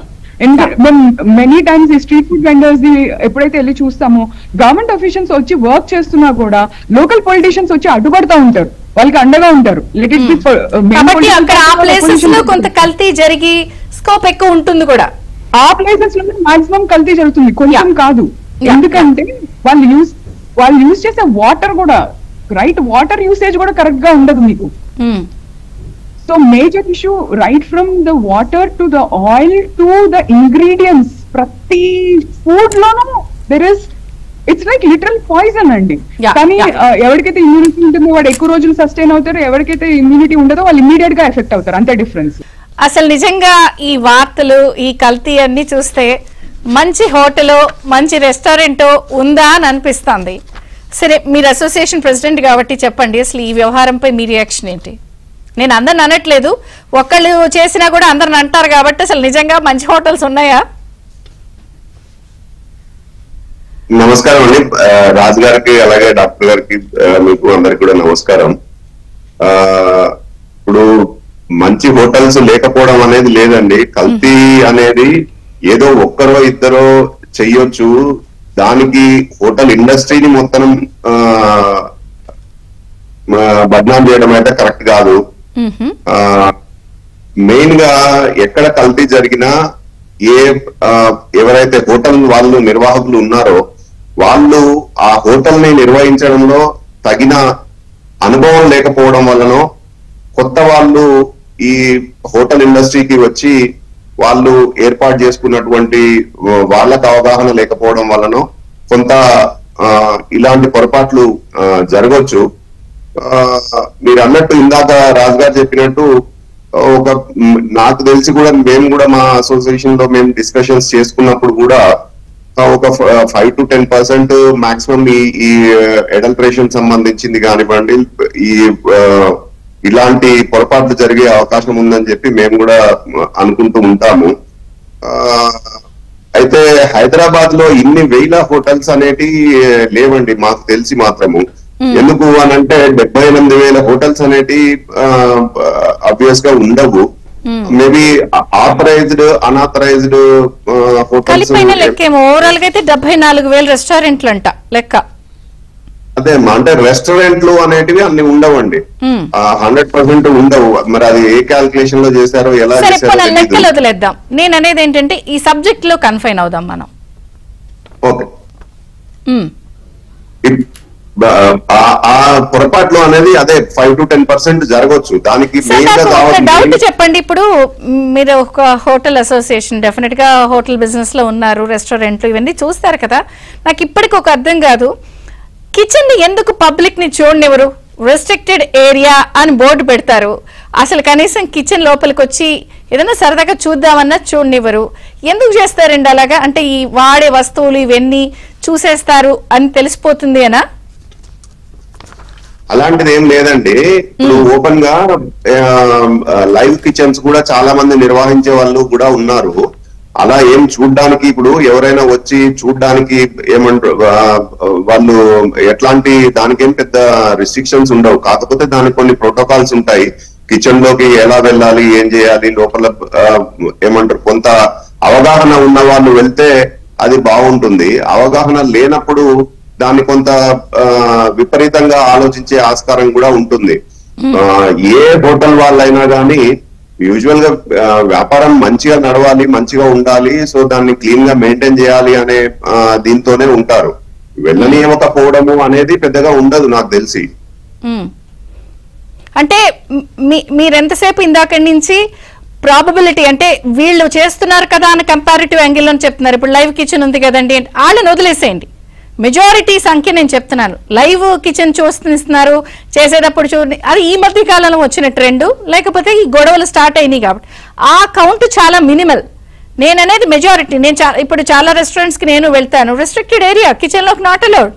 మెనీ టైమ్స్ ఈ స్ట్రీట్ ఫుడ్ వెండర్స్ ది ఎప్పుడైతే వెళ్ళి చూస్తామో గవర్నమెంట్ అఫీషియల్స్ వచ్చి వర్క్ చేస్తున్నా కూడా లోకల్ పొలిటీషియన్స్ వచ్చి అడ్డుపడుతూ ఉంటారు వాళ్ళకి అండగా ఉంటారు Let it be for- uh, main కాబట్టి political అక్కడ ఆ party or ప్లేసెస్ లో opposition కొంత కల్తీ జరిగి స్కోప్ ఎక్కువ ఉంటుంది కూడా ఆ ప్లేసెస్ లో మాక్సిమం కల్తీ జరుగుతుంది కొంచెం Yeah. కాదు Yeah. ఎందుకంటే వాళ్ళు యూస్ వాళ్ళు యూజ్ చేసే వాటర్ కూడా రైట్ వాటర్ యూసేజ్ కూడా కరెక్ట్ గా ఉండదు మీకు మ్మ్. So major issue right from the water to the oil to the ingredients ప్రతి ఫుడ్ లోనూ there is it's like literal poison అండి Yeah, కానీ yeah. ఆ, ఎవరికైతే ఇమ్యూనిటీ ఉంటుందో వాడు ఎక్కువ రోజులు సస్టైన్ అవుతారు ఎవరికైతే ఇమ్యూనిటీ ఉండదో వాళ్ళు ఇమీడియట్ గా ఎఫెక్ట్ అవుతారు అంతే డిఫరెన్స్ అసలు నిజంగా ఈ వార్తలు ఈ కల్తీ అన్ని చూస్తే మంచి హోటల్ మంచి రెస్టారెంట్ ఉందా అని అనిపిస్తుంది సరే మీరు అసోసియేషన్ ప్రెసిడెంట్ కాబట్టి చెప్పండి అసలు ఈ వ్యవహారంపై మీ రియాక్షన్ ఏంటి నేను అందరిని అనట్లేదు ఒక్కళ్ళు చేసినా కూడా అందరిని అంటారు కాబట్టి అసలు నిజంగా మంచి హోటల్స్ ఉన్నాయా నమస్కారం అండి ఆ, రాజు గారికి అలాగే డాక్టర్ గారికి ఆ, మీకు అందరికి కూడా నమస్కారం ఆ ఇప్పుడు మంచి హోటల్స్ లేకపోవడం అనేది లేదండి కల్తీ అనేది ఏదో ఒక్కరో ఇద్దరో చెయ్యొచ్చు దానికి హోటల్ ఇండస్ట్రీని మొత్తం ఆ, ఆ, బద్నాం చేయడం అయితే కరెక్ట్ కాదు మ్హూ. మెయిన్ గా ఎక్కడ కల్తీ జరిగినా ఏ ఆ, ఎవరైతే హోటల్ వాళ్ళు నిర్వాహకులు ఉన్నారో వాళ్ళు ఆ హోటల్ ని నిర్వహించడంలో తగిన అనుభవం లేకపోవడం వల్లనో కొత్త వాళ్ళు ఈ హోటల్ ఇండస్ట్రీకి వచ్చి వాళ్ళు ఏర్పాటు చేసుకున్నటువంటి వా- వాళ్ళకు అవగాహన లేకపోవడం వల్లనో కొంత ఆ, ఇలాంటి పొరపాట్లు ఆ, జరగవచ్చు ఆ, మీరు అన్నట్టు ఇందాక రాజు గారు చెప్పినట్టు ఒక మ్, నాకు తెలిసి కూడా మేము కూడా మా అసోసియేషన్ లో మేము డిస్కషన్స్ చేసుకున్నప్పుడు కూడా ఆ, ఒక five to ten percent maximum ఈ ఈ ఎడల్ట్రేషన్ సంబంధించింది కానివ్వండి ఈ ఆ, ఇలాంటి పొరపాట్లు జరిగే అవకాశం ఉందని చెప్పి మేము కూడా అనుకుంటూ ఉంటాము ఆ, అయితే హైదరాబాద్ లో ఇన్ని వేల హోటల్స్ అనేటి లేవండి మాకు తెలిసి మాత్రము ఎందుకు అని అంటే డెబ్బై ఎనిమిది వేల హోటల్స్ అనేటి అబ్వియస్ గా ఉండవు మేబీ ఆథరైజ్డ్ అనాథరైజ్డ్ హోటల్స్ కలిపైన లెక్కేమో ఓవరాల్ గా అయితే డెబ్బై నాలుగు వేల రెస్టారెంట్లు అంట లెక్క అదే అమ్మా, అంటే రెస్టారెంట్లు అనేటివి అన్ని ఉండవండి మ్మ్. హండ్రెడ్ పర్సెంట్ ఉండవు మరి అది ఏ క్యాల్కులేషన్ లో చేశారో ఎలా సరే చేశారో పోనీ తెలీదు. లెక్కలు వదిలేద్దాం నేను అనేది ఏంటంటే ఈ సబ్జెక్ట్ లో కన్ఫైన్ అవుదాం మనం ఓకే మ్మ్. ఇప్- బ- ఆ- ఆ పొరపాట్లు అనేది అదే ఫైవ్ టు టెన్ పర్సెంట్ జరగవచ్చు దానికి సార్ మెయిన్ గా నాకు ఒక డౌట్ కావాల్సింది చెప్పండి ఇప్పుడు మ్, మీరు ఒక హోటల్ అసోసియేషన్ డెఫినెట్ గా హోటల్ బిజినెస్ లో ఉన్నారు రెస్టారెంట్లు ఇవన్నీ చూస్తారు కదా నాకు ఇప్పటికి ఒక అర్థం కాదు కిచెన్ ని ఎందుకు పబ్లిక్ ని చూడనివ్వరు రెస్ట్రిక్టెడ్ ఏరియా అని బోర్డు పెడతారు అసలు కనీసం కిచెన్ లోపలికి వచ్చి ఏదైనా సరదాగా చూద్దామన్నా చూడనివ్వరు ఎందుకు చేస్తారండి అలాగా అంటే ఈ వాడే వస్తువులు ఇవన్నీ చూసేస్తారు అని తెలిసిపోతుంది అనా అలాంటిది ఏం లేదండి ఇప్పుడు ఓపెన్ గా లైవ్ కిచెన్స్ కూడా చాలా మంది నిర్వహించే వాళ్ళు కూడా ఉన్నారు అలా ఏం చూడ్డానికి ఇప్పుడు ఎవరైనా వచ్చి చూడ్డానికి ఏమంటారు ఆ, వాళ్ళు ఎట్లాంటి దానికేం పెద్ద రిస్ట్రిక్షన్స్ ఉండవు కాకపోతే దానికి కొన్ని ప్రోటోకాల్స్ ఉంటాయి కిచెన్ లోకి ఎలా వెళ్ళాలి ఏం చేయాలి లోపల ఆ, ఏమంటారు కొంత అవగాహన ఉన్న వాళ్ళు వెళ్తే అది బాగుంటుంది అవగాహన లేనప్పుడు దాన్ని కొంత ఆ, విపరీతంగా ఆలోచించే ఆస్కారం కూడా ఉంటుంది ఆ, ఏ హోటల్ వాళ్ళైనా కానీ యూజువల్ గా ఆ, వ్యాపారం మంచిగా నడవాలి మంచిగా ఉండాలి సో దాన్ని క్లీన్ గా మెయింటైన్ చేయాలి అనే ఆ, దీంతోనే ఉంటారు వెళ్ళనియమకపోవడము అనేది పెద్దగా ఉండదు నాకు తెలిసి మ్మ్. అంటే మీ మీరెంతసేపు ఇందాక నుంచి ప్రాబబిలిటీ అంటే వీళ్ళు చేస్తున్నారు కదా అని కంపారిటివ్ యాంగిల్లో చెప్తున్నారు ఇప్పుడు లైవ్ కిచెన్ ఉంది కదండి అంటే వాళ్ళని వదిలేసేయండి మెజారిటీ సంఖ్య నేను చెప్తున్నాను లైవ్ కిచెన్ చూస్తున్నారు చేసేటప్పుడు చూడండి అది ఈ మధ్య కాలంలో వచ్చిన ట్రెండ్ లేకపోతే ఈ గొడవలు స్టార్ట్ అయినాయి కాబట్టి ఆ కౌంట్ చాలా మినిమల్ నేను అనేది మెజారిటీ నేను చా- ఇప్పుడు చాలా రెస్టారెంట్స్ కి నేను వెళ్తాను రెస్ట్రిక్టెడ్ ఏరియా కిచెన్ లోకి నాట్ అలౌడ్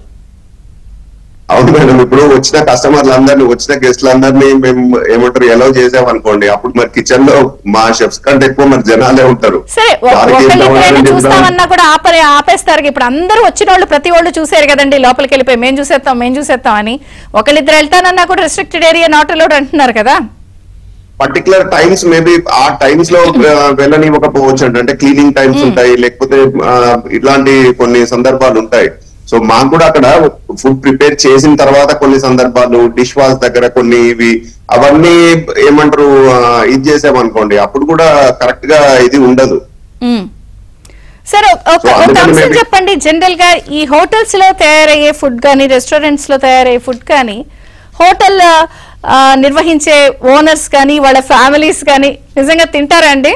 అవును మేడం ఇప్పుడు వచ్చిన కస్టమర్లందరినీ వచ్చిన గెస్ట్లందరినీ మేము ఏమంటారు ఎలా చేసాం అనుకోండి అప్పుడు మరి కిచెన్ లో మా షెఫ్స్ కంటే ఎక్కువ మరి జనాలే ఉంటారు సరే ఒ- వారికి ఏం ఒకళ్ళు కావాలో ఇద్దరైనా చెప్తాం. చూస్తామన్నా కూడా ఆపరే ఆపేస్తారు ఇప్పుడు అందరూ వచ్చిన వాళ్ళు ప్రతి వాళ్ళు చూసారు కదండి లోపలికి వెళ్ళిపోయి మేము చూసేస్తాం మేము చూసేస్తాం అని ఒకళ్ళిద్దరు వెళ్తానన్నా కూడా రెస్ట్రిక్టెడ్ ఏరియా నాట్ అలౌడ్ అంటున్నారు కదా పర్టికులర్ టైమ్స్ మేబీ ఆ టైమ్స్ లో ఆ, వెళ్ళనివ్వకపోవచ్చు అండి అంటే క్లీనింగ్ టైమ్స్ ఉంటాయి లేకపోతే ఆ, ఇట్లాంటి కొన్ని సందర్భాలు ఉంటాయి సో మాకు కూడా అక్కడ ఫుడ్ ప్రిపేర్ చేసిన తర్వాత కొన్ని సందర్భాలు డిష్ వాష్ దగ్గర కొన్ని ఇవి అవన్నీ ఏమంటారు ఆ, ఇది చేసామనుకోండి అప్పుడు కూడా కరెక్ట్ గా ఇది ఉండదు మ్మ్. సరే ఒక- ఒక So, ఒక అందుకని అంశం maybe- చెప్పండి జనరల్ గా ఈ హోటల్స్ లో తయారయ్యే ఫుడ్ కానీ రెస్టారెంట్స్ లో తయారయ్యే ఫుడ్ కానీ హోటల్ ఆ, నిర్వహించే ఓనర్స్ కానీ వాళ్ళ ఫ్యామిలీస్ కానీ నిజంగా తింటారా అండి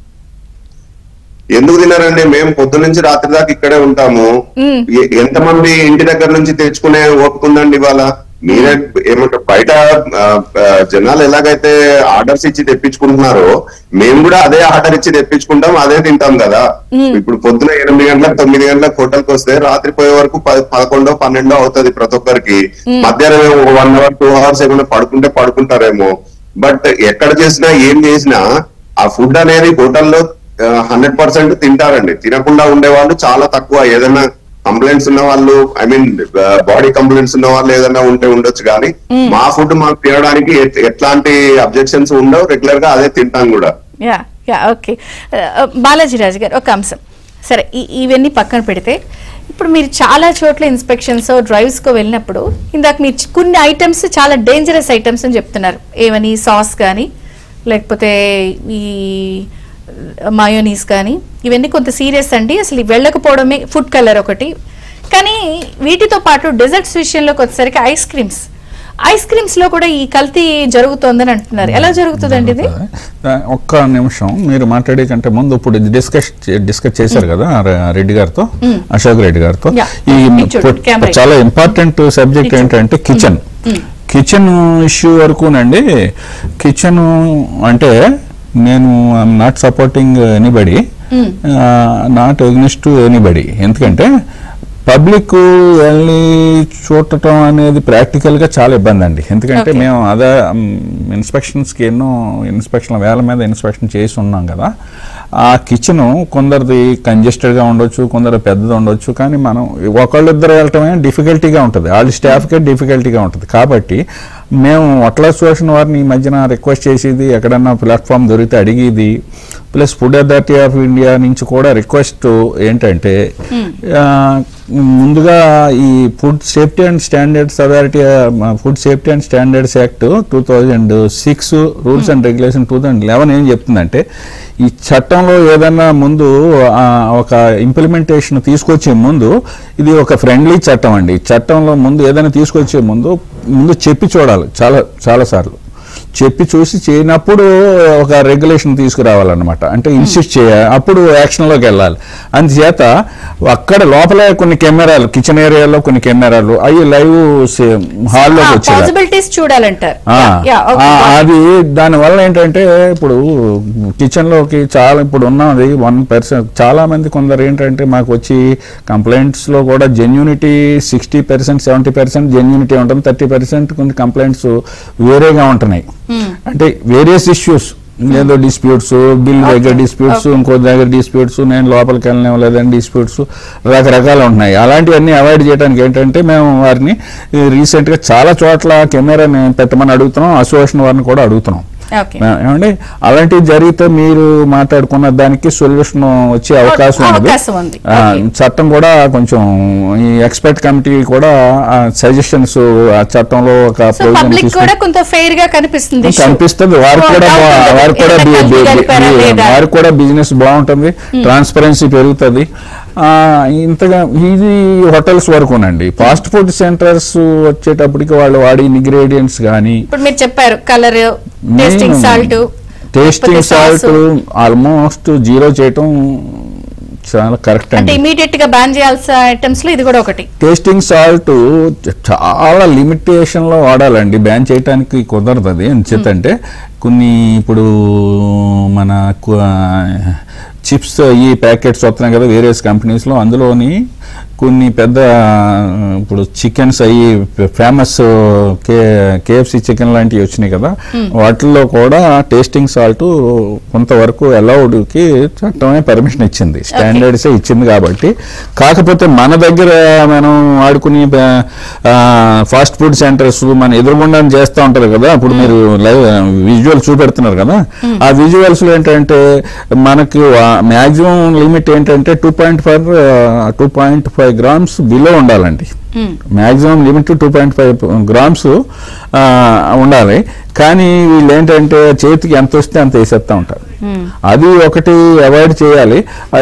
ఎందుకు తినారండి మేము పొద్దు నుంచి రాత్రి దాకా ఇక్కడే ఉంటాము మ్మ్. ఎ- ఎంతమంది ఇంటి దగ్గర నుంచి తెచ్చుకునే ఓపిక ఉందండి ఇవాళ మీరే ఏమంటారు బయట ఆ, ఆ, జనాలు ఎలాగైతే ఆర్డర్స్ ఇచ్చి తెప్పించుకుంటున్నారో మేము కూడా అదే ఆర్డర్ ఇచ్చి తెప్పించుకుంటాం అదే తింటాం కదా ఇప్పుడు పొద్దున ఎనిమిది గంటలకు తొమ్మిది గంటలకు హోటల్కి వస్తే రాత్రి పోయే వరకు ప- పదకొండో పన్నెండో అవుతుంది ప్రతి ఒక్కరికి మధ్యాహ్నం ఒక వన్ అవర్ టూ అవర్స్ ఏమైనా పడుకుంటే పడుకుంటారేమో బట్ ఎక్కడ చేసినా ఏం చేసినా ఆ ఫుడ్ అనేది హోటల్లో హండ్రెడ్ పర్సెంట్ తింటారండి తినకుండా ఉండేవాళ్ళు చాలా తక్కువ ఏదైనా కంప్లైంట్స్ ఉన్న వాళ్ళు ఐ మీన్ బాడీ కంప్లైంట్స్ ఉన్న వాళ్ళు ఏదైనా ఉంటే ఉండొచ్చు కానీ మా ఫుడ్ మాకు తినడానికి ఎట్- ఎట్లాంటి అబ్జెక్షన్స్ ఉండవు రెగ్యులర్ గా అదే తింటాం కూడా yeah yeah okay Balaji Raju గారు ఒక అంశం సరే ఈ- ఇవన్నీ పక్కన పెడితే ఇప్పుడు మీరు చాలా చోట్ల ఇన్స్పెక్షన్స్ డ్రైవ్స్కో వెళ్ళినప్పుడు ఇందాక మీరు చి- కొన్ని ఐటమ్స్ చాలా డేంజరస్ ఐటమ్స్ అని చెప్తున్నారు ఏమని సాస్ కానీ లేకపోతే ఈ మయోనీస్ కానీ ఇవన్నీ కొంత సీరియస్ అండి అసలు ఇవి వెళ్ళకపోవడమే ఫుడ్ కలర్ ఒకటి కానీ వీటితో పాటు డెజర్ట్స్ విషయంలోకి వచ్చేసరికి ఐస్ క్రీమ్స్ ఐస్ క్రీమ్స్ లో కూడా ఈ కల్తీ జరుగుతోందని అంటున్నారు ఎలా జరుగుతుందండి ఇది ఆ, ఒక్క నిమిషం మీరు మాట్లాడే కంటే ముందు ఇప్పుడు డిస్కస్ డిస్కస్ చేశారు కదా ర- రెడ్డి గారితో అశోక్ రెడ్డి గారితో Yeah. ఈ ఇటు చూడు, పొ- camera. చాలా ఇంపార్టెంట్ సబ్జెక్ట్ ఇటు చూడు. ఏంటంటే కిచెన్ కిచెన్ ఇష్యూ వరకునండి కిచెన్ అంటే నేను I'm not supporting anybody not against to anybody ఎందుకంటే పబ్లిక్ వెళ్ళి చూడటం అనేది ప్రాక్టికల్ గా చాలా ఇబ్బంది అండి ఎందుకంటే Okay. మేము అదే ఇన్స్పెక్షన్స్ కి ఎన్నో ఇన్స్పెక్షన్ వేల మీద ఇన్స్పెక్షన్ చేసి ఉన్నాం కదా ఆ కిచెన్ కొందరిది కంజెస్టెడ్ గా ఉండొచ్చు కొందరు పెద్దది ఉండొచ్చు కానీ మనం ఒకళ్ళిద్దరు వెళ్ళటమే డిఫికల్టీగా ఉంటుంది వాళ్ళ స్టాఫ్కే డిఫికల్టీగా ఉంటుంది కాబట్టి మేము హోటల్ అసోసియేషన్ వారిని ఈ మధ్యన రిక్వెస్ట్ చేసేది ఎక్కడన్నా ప్లాట్ఫామ్ దొరికితే అడిగేది plus food authority of India నుంచి కూడా రిక్వెస్ట్ ఏంటంటే ఆ, ముందుగా ఈ food safety and standards authority food safety and standards act two thousand six rules and regulation two thousand eleven ఏం చెప్తుందంటే ఈ చట్టంలో ఏదన్నా ముందు ఆ, ఒక ఇంప్లిమెంటేషన్ తీసుకొచ్చే ముందు ఇది ఒక ఫ్రెండ్లీ చట్టం అండి చట్టంలో ముందు ఏదైనా తీసుకొచ్చే ముందు ముందు చెప్పి చూడాలి చాలా చాలా సార్లు చెప్పి చూసి చేయనప్పుడు ఒక రెగ్యులేషన్ తీసుకురావాలన్నమాట అంటే ఇన్సిస్ట్ చేయాలి అప్పుడు యాక్షన్లోకి వెళ్ళాలి అందుచేత అక్కడ లోపలే కొన్ని కెమెరాలు కిచెన్ ఏరియాలో కొన్ని కెమెరాలు అవి లైవ్ హాల్లోకి వచ్చేయాలి పాసిబిలిటీస్ చూడాలంటారు ఆ, Yeah, okay. ఆ, అది దాని వల్ల ఏంటంటే ఇప్పుడు కిచెన్ లోకి చాలా ఇప్పుడు ఉన్నది వన్ పర్సెంట్ చాలా మంది కొందరు ఏంటంటే మాకు వచ్చి కంప్లైంట్స్ లో కూడా genuinity sixty percent seventy percent genuinity ఉంటుంది థర్టీ పర్సెంట్ కొన్ని కంప్లైంట్స్ వేరేగా ఉంటున్నాయి అంటే వేరియస్ ఇష్యూస్ ఏదో డిస్ప్యూట్స్ బిల్ దగ్గర డిస్ప్యూట్స్ ఇంకో దగ్గర డిస్ప్యూట్స్ నేను లోపలికి వెళ్ళలేదని డిస్ప్యూట్స్ రకరకాలు ఉంటున్నాయి అలాంటివన్నీ అవాయిడ్ చేయడానికి ఏంటంటే మేము వారిని రీసెంట్ గా చాలా చోట్ల కెమెరాని పెట్టమని అడుగుతున్నాం అసోసియేషన్ వారిని కూడా అడుగుతున్నాం ఓకే ఏమండి అలాంటివి జరిగితే మీరు మాట్లాడుకున్న దానికి సొల్యూషన్ వచ్చే అవకాశం ఉన్నది అవకాశం ఉంది. ఆ, Okay. చట్టం కూడా కొంచెం ఈ ఎక్స్పర్ట్ కమిటీ కూడా సజెషన్స్ ఆ చట్టంలో ఒక సో provision పబ్లిక్ తీసుకుని- కూడా కొంత ఫెయిర్ గా కనిపిస్తుంది issue. కనిపిస్తుంది వారు ఓ, కూడా doubt బా- ఉంటుంది. వారు కూడా ఎంత బి- కలిసి బి- గడిపారా బి- లేదా? వారు కూడా బిజినెస్ బాగుంటుంది ట్రాన్స్పరెన్సీ పెరుగుతుంది ఆ, ఇంతగా ఇది హోటల్స్ వరకునండి ఫాస్ట్ ఫుడ్ సెంటర్స్ వచ్చేటప్పటికి వాళ్ళు వాడే ఇంగ్రీడియంట్స్ కానీ ఇప్పుడు మీరు చెప్పారు colour tasting salt tasting salt almost zero చేయటం చాలా కరెక్ట్ అంటే అండి ఇమీడియట్ గా బ్యాన్ చేయాల్సిన ఐటమ్స్ లో ఇది కూడా ఒకటి టేస్టింగ్ సాల్ట్ చాలా లిమిటేషన్ లో వాడాలండి బ్యాన్ చేయడానికి కుదరదు అది ఎందుచేతంటే కొన్ని ఇప్పుడు మన చిప్స్ ఈ ప్యాకెట్స్ వస్తున్నాయి కదా వేరియస్ కంపెనీస్ లో అందులోని కొన్ని పెద్ద ఇప్పుడు చికెన్స్ అయ్యి ఫేమస్ కే కేఎఫ్సి చికెన్ లాంటివి వచ్చినాయి కదా వాటిల్లో కూడా టేస్టింగ్ సాల్ట్ కొంతవరకు allowed కి చట్టమే పర్మిషన్ ఇచ్చింది స్టాండర్డ్సే ఇచ్చింది కాబట్టి కాకపోతే మన దగ్గర మనం ఆడుకుని ఫాస్ట్ ఫుడ్ సెంటర్స్ మన ఎదురుగుండా చేస్తూ ఉంటారు కదా అప్పుడు మీరు లైవ్ విజువల్ చూపెడుతున్నారు కదా ఆ విజువల్స్ లో ఏంటంటే మనకి మాక్సిమం లిమిట్ ఏంటంటే two point five two point five grams below ఉండాలండి maximum limit two point five grams ఉండాలి కానీ వీళ్ళు ఏంటంటే చేతికి ఎంత వస్తే అంత వేసేస్తా ఉంటారు అది ఒకటి అవాయిడ్ చేయాలి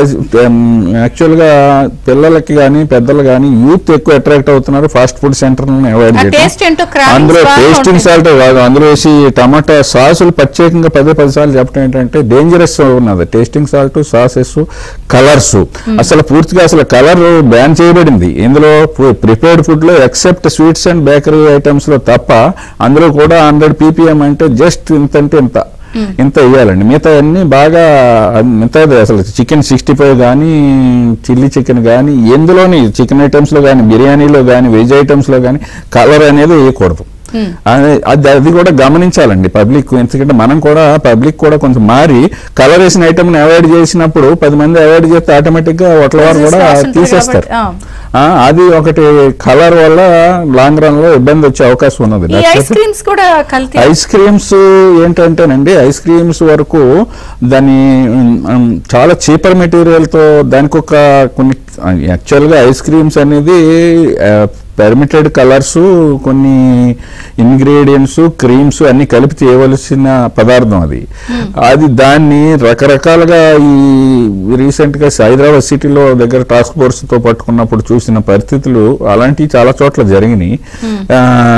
యాక్చువల్గా పిల్లలకి కానీ పెద్దలు కానీ యూత్ ఎక్కువ అట్రాక్ట్ అవుతున్నారు ఫాస్ట్ ఫుడ్ సెంటర్లను అవాయిడ్ ఆ చేయడం taste ఏంటో cravings అందులో బాగా టేస్టింగ్ ఉంటుంది. సాల్ట్ కాదు అందులో వేసి టమాటా సాసులు ప్రత్యేకంగా పదే పది సార్లు చెప్పడం ఏంటంటే డేంజరస్ ఉన్నది టేస్టింగ్ సాల్ట్ సాసెస్ కలర్స్ అసలు పూర్తిగా అసలు కలర్ బ్యాన్ చేయబడింది ఇందులో ప్రిపేర్డ్ ఫుడ్ లో except sweets and bakery items లో తప్ప అందులో కూడా హండ్రెడ్ పీపీఎం అంటే జస్ట్ ఇంత అంటే ఇంత ఇంత వేయాలండి మిగతా అన్ని బాగా మిగతాది అసలు చికెన్ సిక్స్టీ ఫైవ్ కానీ చిల్లీ చికెన్ కానీ ఎందులోని చికెన్ ఐటమ్స్ లో కానీ బిర్యానీలో కానీ వెజ్ ఐటమ్స్ లో కానీ కలర్ అనేది వేయకూడదు అది అది అది కూడా గమనించాలండి పబ్లిక్ ఎందుకంటే మనం కూడా పబ్లిక్ కూడా కొంచెం మారి కలర్ వేసిన ఐటమ్ ని అవాయిడ్ చేసినప్పుడు పది మంది అవాయిడ్ చేస్తే ఆటోమేటిక్ గా హోటల్ వారు కూడా Business ఉంటుంది తీసేస్తారు కాబట్టి, ఆ, అది ఒకటి కలర్ వల్ల లాంగ్ రన్ లో ఇబ్బంది వచ్చే అవకాశం ఉన్నది ఈ ఐస్ లేకపోతే- క్రీమ్స్ కూడా కల్తీ ఐస్ క్రీమ్స్ ఏంటంటేనండి ఐస్ క్రీమ్స్ వరకు దాని ఉమ్, ఉమ్, చాలా చీపర్ మెటీరియల్ తో దానికి ఒక కొన్ని యాక్చువల్ గా ఐస్ క్రీమ్స్ అనేది పర్మిటెడ్ కలర్స్ కొన్ని ఇంగ్రీడియంట్స్ క్రీమ్స్ అన్ని కలిపి చేయవలసిన పదార్థం అది అది దాన్ని రకరకాలుగా ఈ రీసెంట్ గా హైదరాబాద్ సిటీలో దగ్గర టాస్క్ ఫోర్స్ తో పట్టుకున్నప్పుడు చూసిన పరిస్థితులు అలాంటివి చాలా చోట్ల జరిగినాయి ఆ,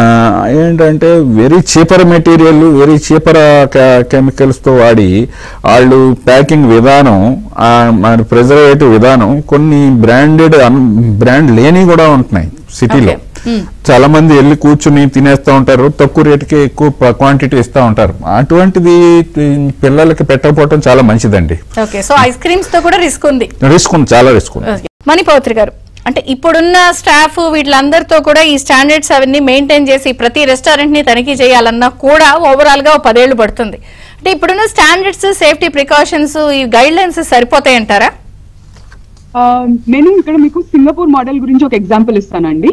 ఏంటంటే very cheaper material very cheaper chemicals తో వాడి వాళ్ళు ప్యాకింగ్ విధానం ఆ, మరి ప్రిజర్వేటివ్ విధానం కొన్ని బ్రాండెడ్ బ్రాండ్ లేని కూడా ఉంటున్నాయి సిటీలో చాలా మంది వెళ్ళి కూర్చుని తినేస్తూ ఉంటారు తక్కువ రేటుకి ఎక్కువ క్వాంటిటీ ఇస్తూ ఉంటారు అటువంటిది పిల్లలకి పెట్టకపోవటం చాలా మంచిదండి ఓకే సో ఐస్ క్రీమ్స్ తో కూడా రిస్క్ ఉంది రిస్క్ ఉంది చాలా రిస్క్ ఉంది ఓకే. మణిపౌత్రి గారు అంటే ఇప్పుడున్న స్టాఫ్ వీళ్ళందరితో కూడా ఈ స్టాండర్డ్స్ అవన్నీ మెయింటైన్ చేసి ప్రతి రెస్టారెంట్ ని తనిఖీ చేయాలన్నా కూడా ఓవరాల్ గా ఓ పదేళ్లు పడుతుంది అంటే ఇప్పుడున్న స్టాండర్డ్స్ సేఫ్టీ ప్రికాషన్స్ ఈ గైడ్ లైన్స్ సరిపోతాయంటారా ఆ, నేను ఇక్కడ మీకు సింగపూర్ మోడల్ గురించి ఒక ఎగ్జాంపుల్ ఇస్తానండి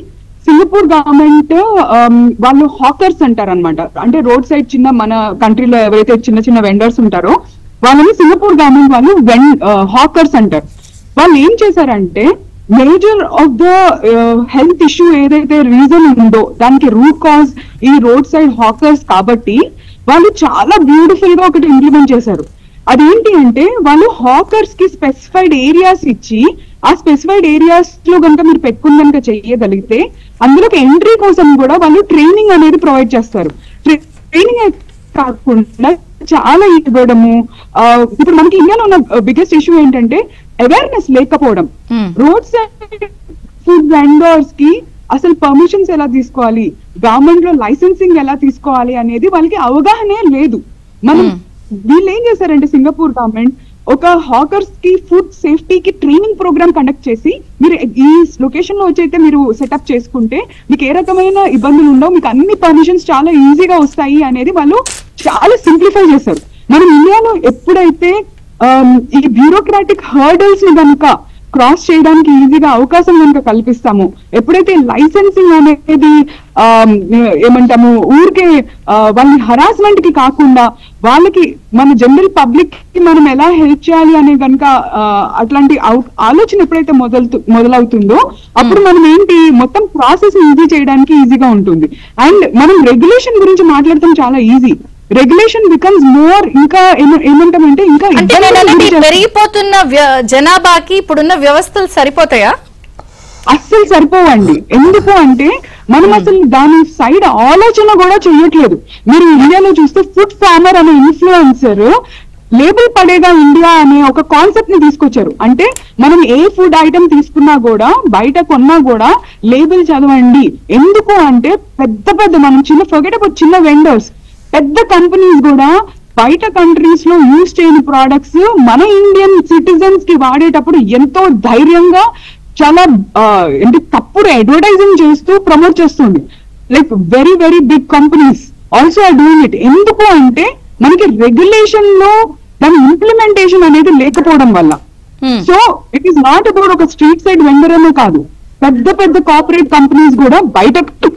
సింగపూర్ గవర్నమెంట్ వాళ్ళు హాకర్స్ అంటారు అనమాట అంటే రోడ్ సైడ్ చిన్న మన కంట్రీలో ఎవరైతే చిన్న చిన్న వెండర్స్ ఉంటారో వాళ్ళని సింగపూర్ గవర్నమెంట్ వాళ్ళు వెన్ హాకర్స్ అంటారు వాళ్ళు ఏం చేశారంటే major of the health issue ఏదైతే రీజన్ ఉందో దానికి రూట్ కాజ్ ఈ రోడ్ సైడ్ హాకర్స్ కాబట్టి వాళ్ళు చాలా బ్యూటిఫుల్ గా ఒకటి ఇంప్లిమెంట్ చేశారు అదేంటి అంటే వాళ్ళు హాకర్స్ కి స్పెసిఫైడ్ ఏరియాస్ ఇచ్చి ఆ స్పెసిఫైడ్ ఏరియాస్ లో కనుక మీరు పెట్టుకుని కనుక చేయగలిగితే అందులోకి ఎంట్రీ కోసం కూడా వాళ్ళు ట్రైనింగ్ అనేది ప్రొవైడ్ చేస్తారు ట్రైనింగ్ కాకుండా చాలా ఇవ్వడము ఆ, ఇప్పుడు మనకి ఇండియాలో ఉన్న బిగ్గెస్ట్ ఇష్యూ ఏంటంటే అవేర్నెస్ లేకపోవడం Hmm. Road side food vendors కి అసలు పర్మిషన్స్ ఎలా తీసుకోవాలి గవర్నమెంట్ లో లైసెన్సింగ్ ఎలా తీసుకోవాలి అనేది వాళ్ళకి అవగాహనే లేదు మనం వీళ్ళు ఏం చేశారంటే సింగపూర్ గవర్నమెంట్ ఒక హాకర్స్ కి ఫుడ్ సేఫ్టీకి ట్రైనింగ్ ప్రోగ్రామ్ కండక్ట్ చేసి మీరు ఈ లొకేషన్ లో వచ్చి అయితే మీరు సెటప్ చేసుకుంటే మీకు ఏ రకమైన ఇబ్బందులు ఉండవు మీకు అన్ని పర్మిషన్స్ చాలా ఈజీగా వస్తాయి అనేది వాళ్ళు చాలా సింప్లిఫై చేశారు మనం ఇండియాలో ఎప్పుడైతే ఆమ్, ఈ బ్యూరోక్రాటిక్ హర్డల్స్ ని కనుక క్రాస్ చేయడానికి ఈజీగా అవకాశం కనుక కల్పిస్తాము ఎప్పుడైతే లైసెన్సింగ్ అనేది ఆమ్, ఏమంటాము ఊరికే ఆ, వాళ్ళని హరాస్మెంట్ కి కాకుండా వాళ్ళకి మన జనరల్ పబ్లిక్ కి మనం ఎలా హెల్ప్ చేయాలి అనే కనుక ఆ, అట్లాంటి అవు- ఆలోచన ఎప్పుడైతే మొదలు మొదలవుతుందో అప్పుడు మనం ఏంటి మొత్తం ప్రాసెస్ ఈజీ చేయడానికి ఈజీగా ఉంటుంది అండ్ మనం రెగ్యులేషన్ గురించి మాట్లాడటం చాలా ఈజీ రెగ్యులేషన్ బికమ్స్ మోర్ ఇంకా ఏమ- ఏమంటామంటే ఇంకా అంటే ఇబ్బందులు నేను అనేది గురి చేస్తుంది. పెరిగిపోతున్న వ్య- జనాభాకి ఇప్పుడున్న వ్యవస్థలు సరిపోతాయా అస్సలు సరిపోవండి ఎందుకు అంటే మనం అసలు దాని సైడ్ ఆలోచన కూడా చేయట్లేదు మీరు ఇండియాలో చూస్తే ఫుడ్ ఫార్మర్ అనే ఇన్ఫ్లుయెన్సర్ లేబుల్ పడేగా ఇండియా అనే ఒక కాన్సెప్ట్ ని తీసుకొచ్చారు అంటే మనం ఏ ఫుడ్ ఐటమ్ తీసుకున్నా కూడా బయట కొన్నా కూడా లేబుల్ చదవండి ఎందుకు అంటే పెద్ద పెద్ద మనం చిన్న ఫర్గెట్ అబౌట్ చిన్న వెండర్స్ పెద్ద కంపెనీస్ కూడా బయట కంట్రీస్ లో యూజ్ చేయని ప్రోడక్ట్స్ మన ఇండియన్ సిటిజన్స్ కి వాడేటప్పుడు ఎంతో ధైర్యంగా చాలా ఆ, ఏంటి తప్పుడు అడ్వర్టైజింగ్ చేస్తూ ప్రమోట్ చేస్తుంది like very very big companies also are doing it ఎందుకు అంటే మనకి రెగ్యులేషన్ లో దాని ఇంప్లిమెంటేషన్ అనేది లేకపోవడం వల్ల Hmm. So it is not about ఒక స్ట్రీట్ సైడ్ వెండర్ అనే కాదు పెద్ద పెద్ద కార్పొరేట్ కంపెనీస్ కూడా బయట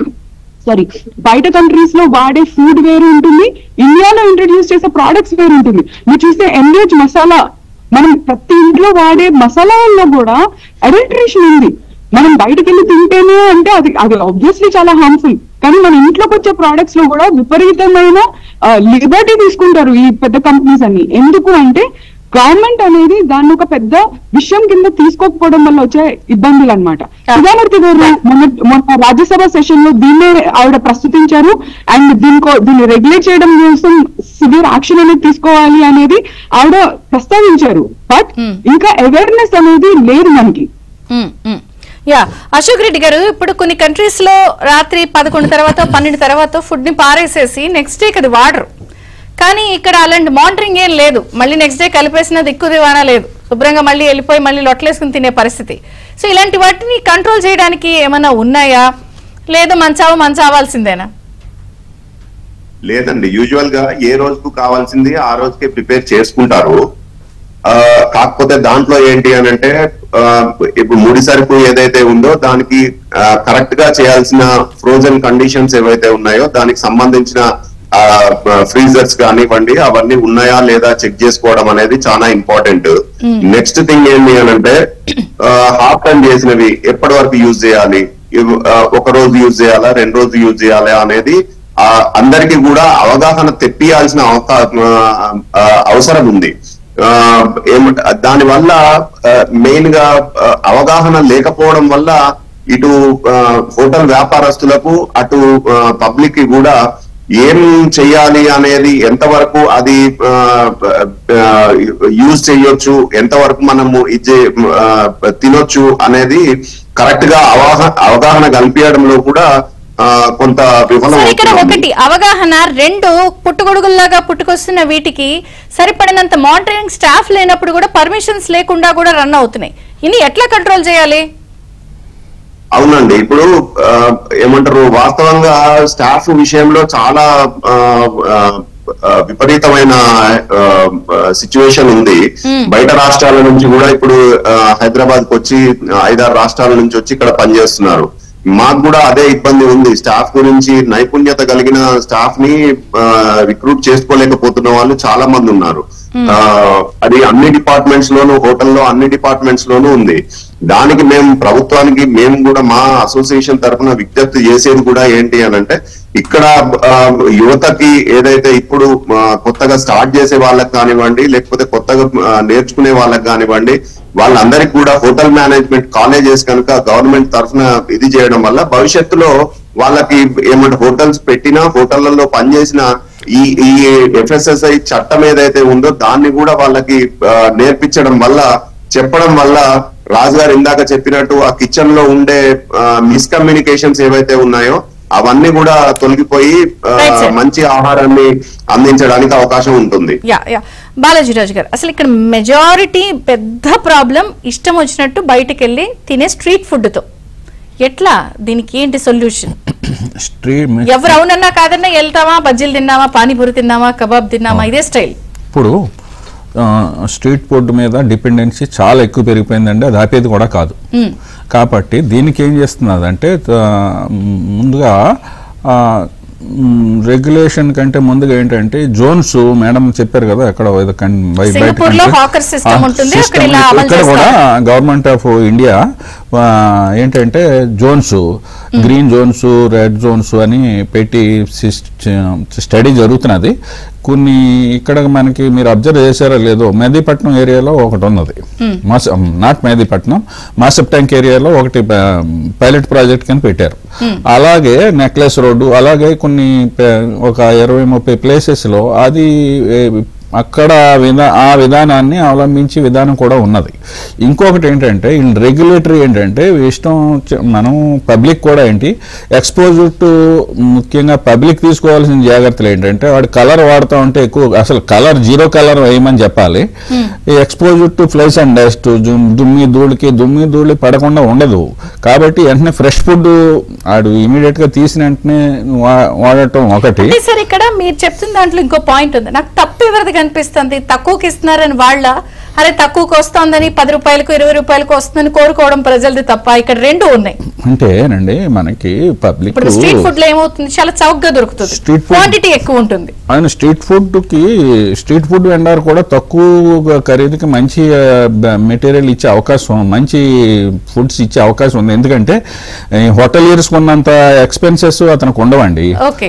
సారీ బయట కంట్రీస్ లో వాడే ఫుడ్ వేరు ఉంటుంది ఇండియాలో ఇంట్రడ్యూస్ చేసే ప్రోడక్ట్స్ వేరు ఉంటుంది మీరు చూస్తే ఎంగేజ్ మసాలా మనం ప్రతి ఇంట్లో వాడే మసాలాల్లో కూడా అడల్టరేషన్ ఉంది మనం బయటకు వెళ్ళి తింటేనే అంటే అది అది ఆబ్వియస్లీ చాలా హార్మ్ఫుల్ కానీ మన ఇంట్లోకి వచ్చే ప్రోడక్ట్స్ లో కూడా విపరీతమైన లిబర్టీ తీసుకుంటారు ఈ పెద్ద కంపెనీస్ అన్ని ఎందుకు అంటే గవర్నమెంట్ అనేది దాన్ని ఒక పెద్ద విషయం కింద తీసుకోకపోవడం వల్ల వచ్చే ఇబ్బందులు అనమాట సుధామూర్తి గారు మొన్న మొన్న రాజ్యసభ సెషన్ లో దీన్నే ఆవిడ ప్రస్తుతించారు అండ్ దీనికో దీన్ని రెగ్యులేట్ చేయడం కోసం సివియర్ యాక్షన్ అనేది తీసుకోవాలి అనేది ఆవిడ ప్రస్తావించారు బట్ Hmm. ఇంకా అవేర్నెస్ అనేది లేదు మనకి మ్మ్, మ్మ్. యా అశోక్ రెడ్డి గారు ఇప్పుడు కొన్ని కంట్రీస్ లో రాత్రి పదకొండు తర్వాత పన్నెండు తర్వాత ఫుడ్ ని పారేసేసి నెక్స్ట్ డే అది వాడరు కానీ ఇక్కడ అలాంటి మానిటరింగ్ ఏం లేదు మళ్ళీ నెక్స్ట్ డే కలిపేసిన దిక్కు దివానా లేదు శుభ్రంగా మళ్ళీ వెళ్ళిపోయి మళ్ళీ లొట్టలేసుకుని తినే పరిస్థితి సో ఇలాంటి వాటిని కంట్రోల్ చేయడానికి ఏమైనా ఉన్నాయా లేదా మంచావా మంచావాల్సిందేనా లేదండి యూజువల్ గా ఏ రోజుకు కావాల్సింది ఆ రోజుకే ప్రిపేర్ చేసుకుంటారు ఆ, కాకపోతే దాంట్లో ఏంటి అని అంటే ఆ, ఇప్పుడు ముడి సరుకు ఏదైతే ఉందో దానికి కరెక్ట్ గా చేయాల్సిన ఫ్రోజన్ కండిషన్స్ ఏవైతే ఉన్నాయో దానికి సంబంధించిన ఫ్రీజర్స్ కానివ్వండి అవన్నీ ఉన్నాయా లేదా చెక్ చేసుకోవడం అనేది చాలా ఇంపార్టెంట్ నెక్స్ట్ థింగ్ ఏంటి అని అంటే హాఫ్ టైం చేసినవి ఎప్పటి వరకు యూజ్ చేయాలి ఇవ్- ఆ, ఒక రోజు యూజ్ చేయాలా రెండు రోజులు యూజ్ చేయాలా అనేది ఆ, అందరికీ కూడా అవగాహన తెప్పియాల్సిన అవకా- ఆ, ఆ, అవసరం ఉంది ఆ, ఏమ- దాని వల్ల మెయిన్ గా ఆ, అవగాహన లేకపోవడం వల్ల ఇటు ఆ, హోటల్ వ్యాపారస్తులకు అటు పబ్లిక్ కి కూడా ఏం చెయ్యాలి అనేది ఎంతవరకు అది యూజ్ చేయొచ్చు ఎంతవరకు మనము ఇది ఆ, తినొచ్చు అనేది కరెక్ట్ గా అవగాహన అవగాహన కల్పించడంలో కూడా ఆ, కొంత విఫలం సో ఇక్కడ అవుతున్నాము. ఒకటి అవగాహన రెండు పుట్టుగొడుగుల్లాగా పుట్టుకొస్తున్న వీటికి సరిపడినంత మానిటరింగ్ స్టాఫ్ లేనప్పుడు కూడా పర్మిషన్స్ లేకుండా కూడా రన్ అవుతున్నాయి ఇని ఎట్లా కంట్రోల్ చేయాలి అవునండి ఇప్పుడు ఆ, ఏమంటారు వాస్తవంగా స్టాఫ్ విషయంలో చాలా ఆ, ఆ, ఆ, విపరీతమైన సిచ్యువేషన్ ఉంది Hmm. బయట రాష్ట్రాల నుంచి కూడా ఇప్పుడు హైదరాబాద్ కు వచ్చి ఐదారు రాష్ట్రాల నుంచి వచ్చి ఇక్కడ పనిచేస్తున్నారు మాకు కూడా అదే ఇబ్బంది ఉంది స్టాఫ్ గురించి నైపుణ్యత కలిగిన స్టాఫ్ ని రిక్రూట్ చేసుకోలేకపోతున్న వాళ్ళు చాలా మంది ఉన్నారు ఆ, అది అన్ని డిపార్ట్మెంట్స్ లోను హోటల్లో అన్ని డిపార్ట్మెంట్స్ లోనూ ఉంది దానికి మేము ప్రభుత్వానికి మేము కూడా మా అసోసియేషన్ తరఫున విజ్ఞప్తి చేసేది కూడా ఏంటి అని అంటే ఇక్కడ ఆ, యువతకి ఏదైతే ఇప్పుడు ఆ, కొత్తగా స్టార్ట్ చేసే వాళ్ళకి కానివ్వండి లేకపోతే కొత్తగా ఆ, నేర్చుకునే వాళ్ళకి కానివ్వండి వాళ్ళందరికీ కూడా హోటల్ మేనేజ్మెంట్ కాలేజెస్ కనుక గవర్నమెంట్ తరఫున ఇది చేయడం వల్ల భవిష్యత్తులో వాళ్ళకి ఏమంటే హోటల్స్ పెట్టినా హోటళ్లలో పనిచేసిన ఈ ఈ ఎఫ్ఎస్ఎస్ఐ చట్టం ఏదైతే ఉందో దాన్ని కూడా వాళ్ళకి ఆ, నేర్పించడం వల్ల చెప్పడం వల్ల రాజు గారు ఇందాక చెప్పినట్టు ఆ కిచెన్ లో ఉండే మిస్కమ్యూనికేషన్స్ ఏవైతే ఉన్నాయో అవన్నీ కూడా తొలగిపోయి ఆ, Right, sir. మంచి ఆహారాన్ని అందించడానికి అవకాశం ఉంటుంది యా యా బాలాజీరాజు గారు అసలు ఇక్కడ మెజారిటీ పెద్ద ప్రాబ్లం ఇష్టం వచ్చినట్టు బయటకు వెళ్ళి తినే స్ట్రీట్ ఫుడ్తో ఎట్లా దీనికి ఏంటి సొల్యూషన్ స్ట్రీట్ ఎవరు అవునన్నా కాదన్నా వెళ్తామా బజ్జీలు తిన్నామా పానీపూరి తిన్నామా కబాబ్ తిన్నామా ఇదే స్టైల్ ఇప్పుడు ఆ, స్ట్రీట్ ఫుడ్ మీద డిపెండెన్సీ చాలా ఎక్కువ పెరిగిపోయిందండి అది ఆపేది కూడా కాదు కాబట్టి దీనికి ఏం చేస్తున్నది అంటే ముందుగా రెగ్యులేషన్ కంటే ముందుగా ఏంటంటే జోన్స్ మేడం చెప్పారు కదా ఎక్కడ ఏదో కన్- బయ- బయట సింగపూర్ లో country. hawker system ఆ, ఉంటుంది, system అక్కడ ఇలా అమలు ఇక్కడ కూడా చేస్తారు. గవర్నమెంట్ ఆఫ్ ఇండియా ఆ, ఏంటంటే zones green zones red zones అని పెట్టి స్టడీ జరుగుతున్నది కొన్ని ఇక్కడ మనకి మీరు అబ్జర్వ్ చేశారో లేదో మెహదీపట్నం ఏరియాలో ఒకటి ఉన్నది మాస నాట్ మెహదీపట్నం మాసప్ ట్యాంక్ ఏరియాలో ఒకటి పైలట్ ప్రాజెక్ట్ కింద పెట్టారు అలాగే నెక్లెస్ రోడ్డు అలాగే కొన్ని పే- ఒక ఇరవై ముప్పై ప్లేసెస్ లో అది ఏ, అక్కడ విధా ఆ విధానాన్ని అవలంబించి విధానం కూడా ఉన్నది ఇంకొకటి ఏంటంటే ఇన్ రెగ్యులేటరీ ఏంటంటే ఇష్టం చ- మనం పబ్లిక్ కూడా ఏంటి ఎక్స్పోజర్ టు ముఖ్యంగా పబ్లిక్ తీసుకోవాల్సిన జాగ్రత్తలు ఏంటంటే వాడు కలర్ వాడుతూ ఉంటే ఎక్కువ అసలు కలర్ జీరో కలర్ వేయమని చెప్పాలి ఈ exposure to flies and dust దుమ్మి ధూళికి దుమ్మి ధూళి పడకుండా ఉండదు కాబట్టి వెంటనే ఫ్రెష్ ఫుడ్ ఆడు ఇమీడియట్ గా తీసిన వెంటనే వా- వాడటం ఒకటి అంటే సార్ ఇక్కడ మీరు చెప్తున్న దాంట్లో ఇంకో పాయింట్ ఉంది నాకు తప్పు ఎవరిది కనిపిస్తుంది తక్కువకి ఇస్తున్నారని వాళ్ళ అరే తక్కువకి వస్తుందని పది రూపాయలకు ఇరవై రూపాయలకు వస్తుందని కోరుకోవడం ప్రజలది తప్ప ఇక్కడ రెండు ఉన్నాయి అంటేనండి మనకి పబ్లిక్ ఇప్పుడు స్ట్రీట్ ఫుడ్ లో ఏమవుతుంది చాలా చౌకగా దొరుకుతుంది Street food- క్వాంటిటీ ఎక్కువ ఉంటుంది ఆయన స్ట్రీట్ ఫుడ్ కి స్ట్రీట్ ఫుడ్ వెండర్ కూడా తక్కువ ఖరీదుకి మంచి మెటీరియల్ ఇచ్చే అవకాశం మంచి ఫుడ్స్ ఇచ్చే అవకాశం ఉంది ఎందుకంటే హోటల్ ఇయర్స్ ఉన్నంత ఎక్స్పెన్సెస్ అతనికి ఉండవండి ఓకే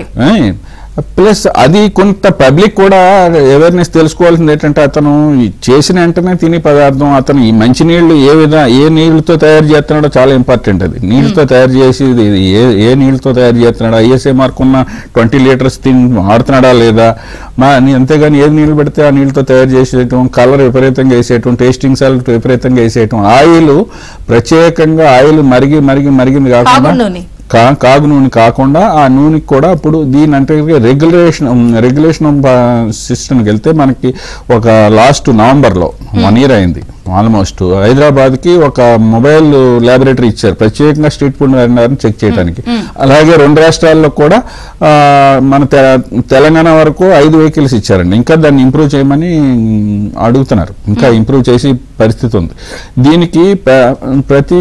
ప్లస్ అది కొంత పబ్లిక్ కూడా అవేర్నెస్ తెలుసుకోవాల్సింది ఏంటంటే అతను ఈ చేసిన వెంటనే తినే పదార్థం అతను ఈ మంచి నీళ్లు ఏ విధ ఏ నీళ్ళతో తయారు చేస్తున్నాడో చాలా ఇంపార్టెంట్ అది నీళ్ళతో తయారు చేసి ఇది ఏ ఏ నీళ్ళతో తయారు చేస్తున్నాడు ఐఎస్ఏ మార్క్ ఉన్న ట్వంటీ లీటర్స్ తిని వాడుతున్నాడా లేదా మా నీ- అంతేగాని ఏది నీళ్ళు పెడితే ఆ నీళ్ళతో తయారు చేసేయటం కలర్ విపరీతంగా వేసేయటం టేస్టింగ్ సాల్ట్ విపరీతంగా వేసేయటం ఆయిల్ ప్రత్యేకంగా ఆయిల్ మరిగి మరిగి మరిగింది కాకుండా కాగుడు నూనె. కా కాగు నూనె కాకుండా ఆ నూనెకి కూడా ఇప్పుడు దీని అంటే రెగ్యులేషన్ రెగ్యులేషన్ సిస్టమ్కి వెళ్తే మనకి ఒక లాస్ట్ నవంబర్లో వన్ ఇయర్ అయింది ఆల్మోస్ట్ హైదరాబాద్కి ఒక మొబైల్ ల్యాబొరేటరీ ఇచ్చారు ప్రత్యేకంగా స్ట్రీట్ ఫుడ్ వెండర్ని చెక్ చేయడానికి అలాగే రెండు రాష్ట్రాల్లో కూడా ఆ, మన తె- తెలంగాణ వరకు ఐదు వెహికల్స్ ఇచ్చారండి ఇంకా దాన్ని ఇంప్రూవ్ చేయమని అడుగుతున్నారు ఇంకా ఇంప్రూవ్ చేసి పరిస్థితి ఉంది దీనికి ప- ప్రతి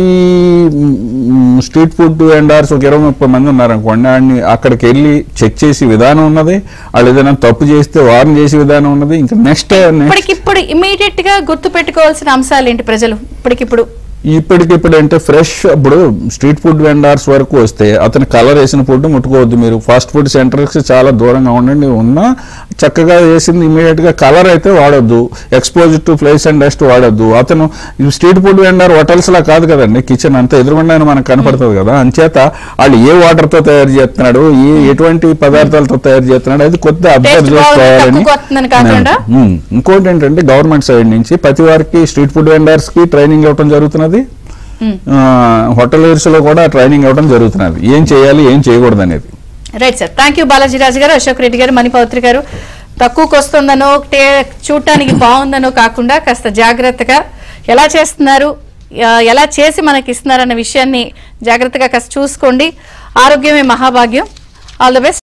మ్, స్ట్రీట్ ఫుడ్ వెండర్స్ ఒక ఇరవై ముప్పై మంది ఉన్నారనుకోండి వాడిని అక్కడికి వెళ్ళి చెక్ చేసి విధానం ఉన్నది వాళ్ళు ఏదైనా తప్పు చేస్తే వారం చేసే విధానం ఉన్నది ఇంకా నెక్స్ట్ నెక్స్ట్ ఇప్పటికిప్పుడు ఇమీడియట్ గా గుర్తు పెట్టుకోవాల్సిన అంశాలు ఏంటి ప్రజలు ఇప్పటికిప్పుడు ఇప్పటికిప్పుడు అంటే ఫ్రెష్ ఇప్పుడు స్ట్రీట్ ఫుడ్ వెండర్స్ వరకు వస్తే అతను కలర్ వేసిన ఫుడ్ ముట్టుకోవద్దు మీరు ఫాస్ట్ ఫుడ్ సెంటర్స్ చాలా దూరంగా ఉండండి ఉన్నా చక్కగా వేసింది ఇమీడియట్ గా కలర్ అయితే వాడొద్దు expose to flies and dust వాడొద్దు అతను ఈ స్ట్రీట్ ఫుడ్ వెండర్ హోటల్స్ లా కాదు కదండి కిచెన్ అంతా ఎదురుగుండానే మనకు కనపడుతుంది కదా అంచేత వాళ్ళు ఏ వాటర్ తో తయారు చేస్తున్నాడు ఏ ఎటువంటి పదార్థాలతో తయారు చేస్తున్నాడు అది కొద్దిగా అబ్జర్వ్ Taste బాగుంది, చేసుకోవాలని తక్కువ వస్తుందని కాకుండా? ఉమ్. ఇంకోటి ఏంటంటే గవర్నమెంట్ సైడ్ నుంచి ప్రతి వారికి స్ట్రీట్ ఫుడ్ వెండర్స్ కి ట్రైనింగ్ ఇవ్వడం జరుగుతున్నది హోటల్స్ లో కూడా ట్రైనింగ్ ఇవ్వడం జరుగుతున్నది ఏం చేయాలి ఏం చేయకూడదు అనేది right sir thank you Balaji Raju గారు అశోక్ రెడ్డి గారు మణిపౌత్రి గారు తక్కువకి వస్తుందనో టే చూడటానికి బాగుందనో కాకుండా కాస్త జాగ్రత్తగా ఎలా చేస్తున్నారు ఆ, ఎలా చేసి మనకి ఇస్తున్నారన్న విషయాన్ని జాగ్రత్తగా కాస్త చూసుకోండి ఆరోగ్యమే మహాభాగ్యం ఆల్ ద బెస్ట్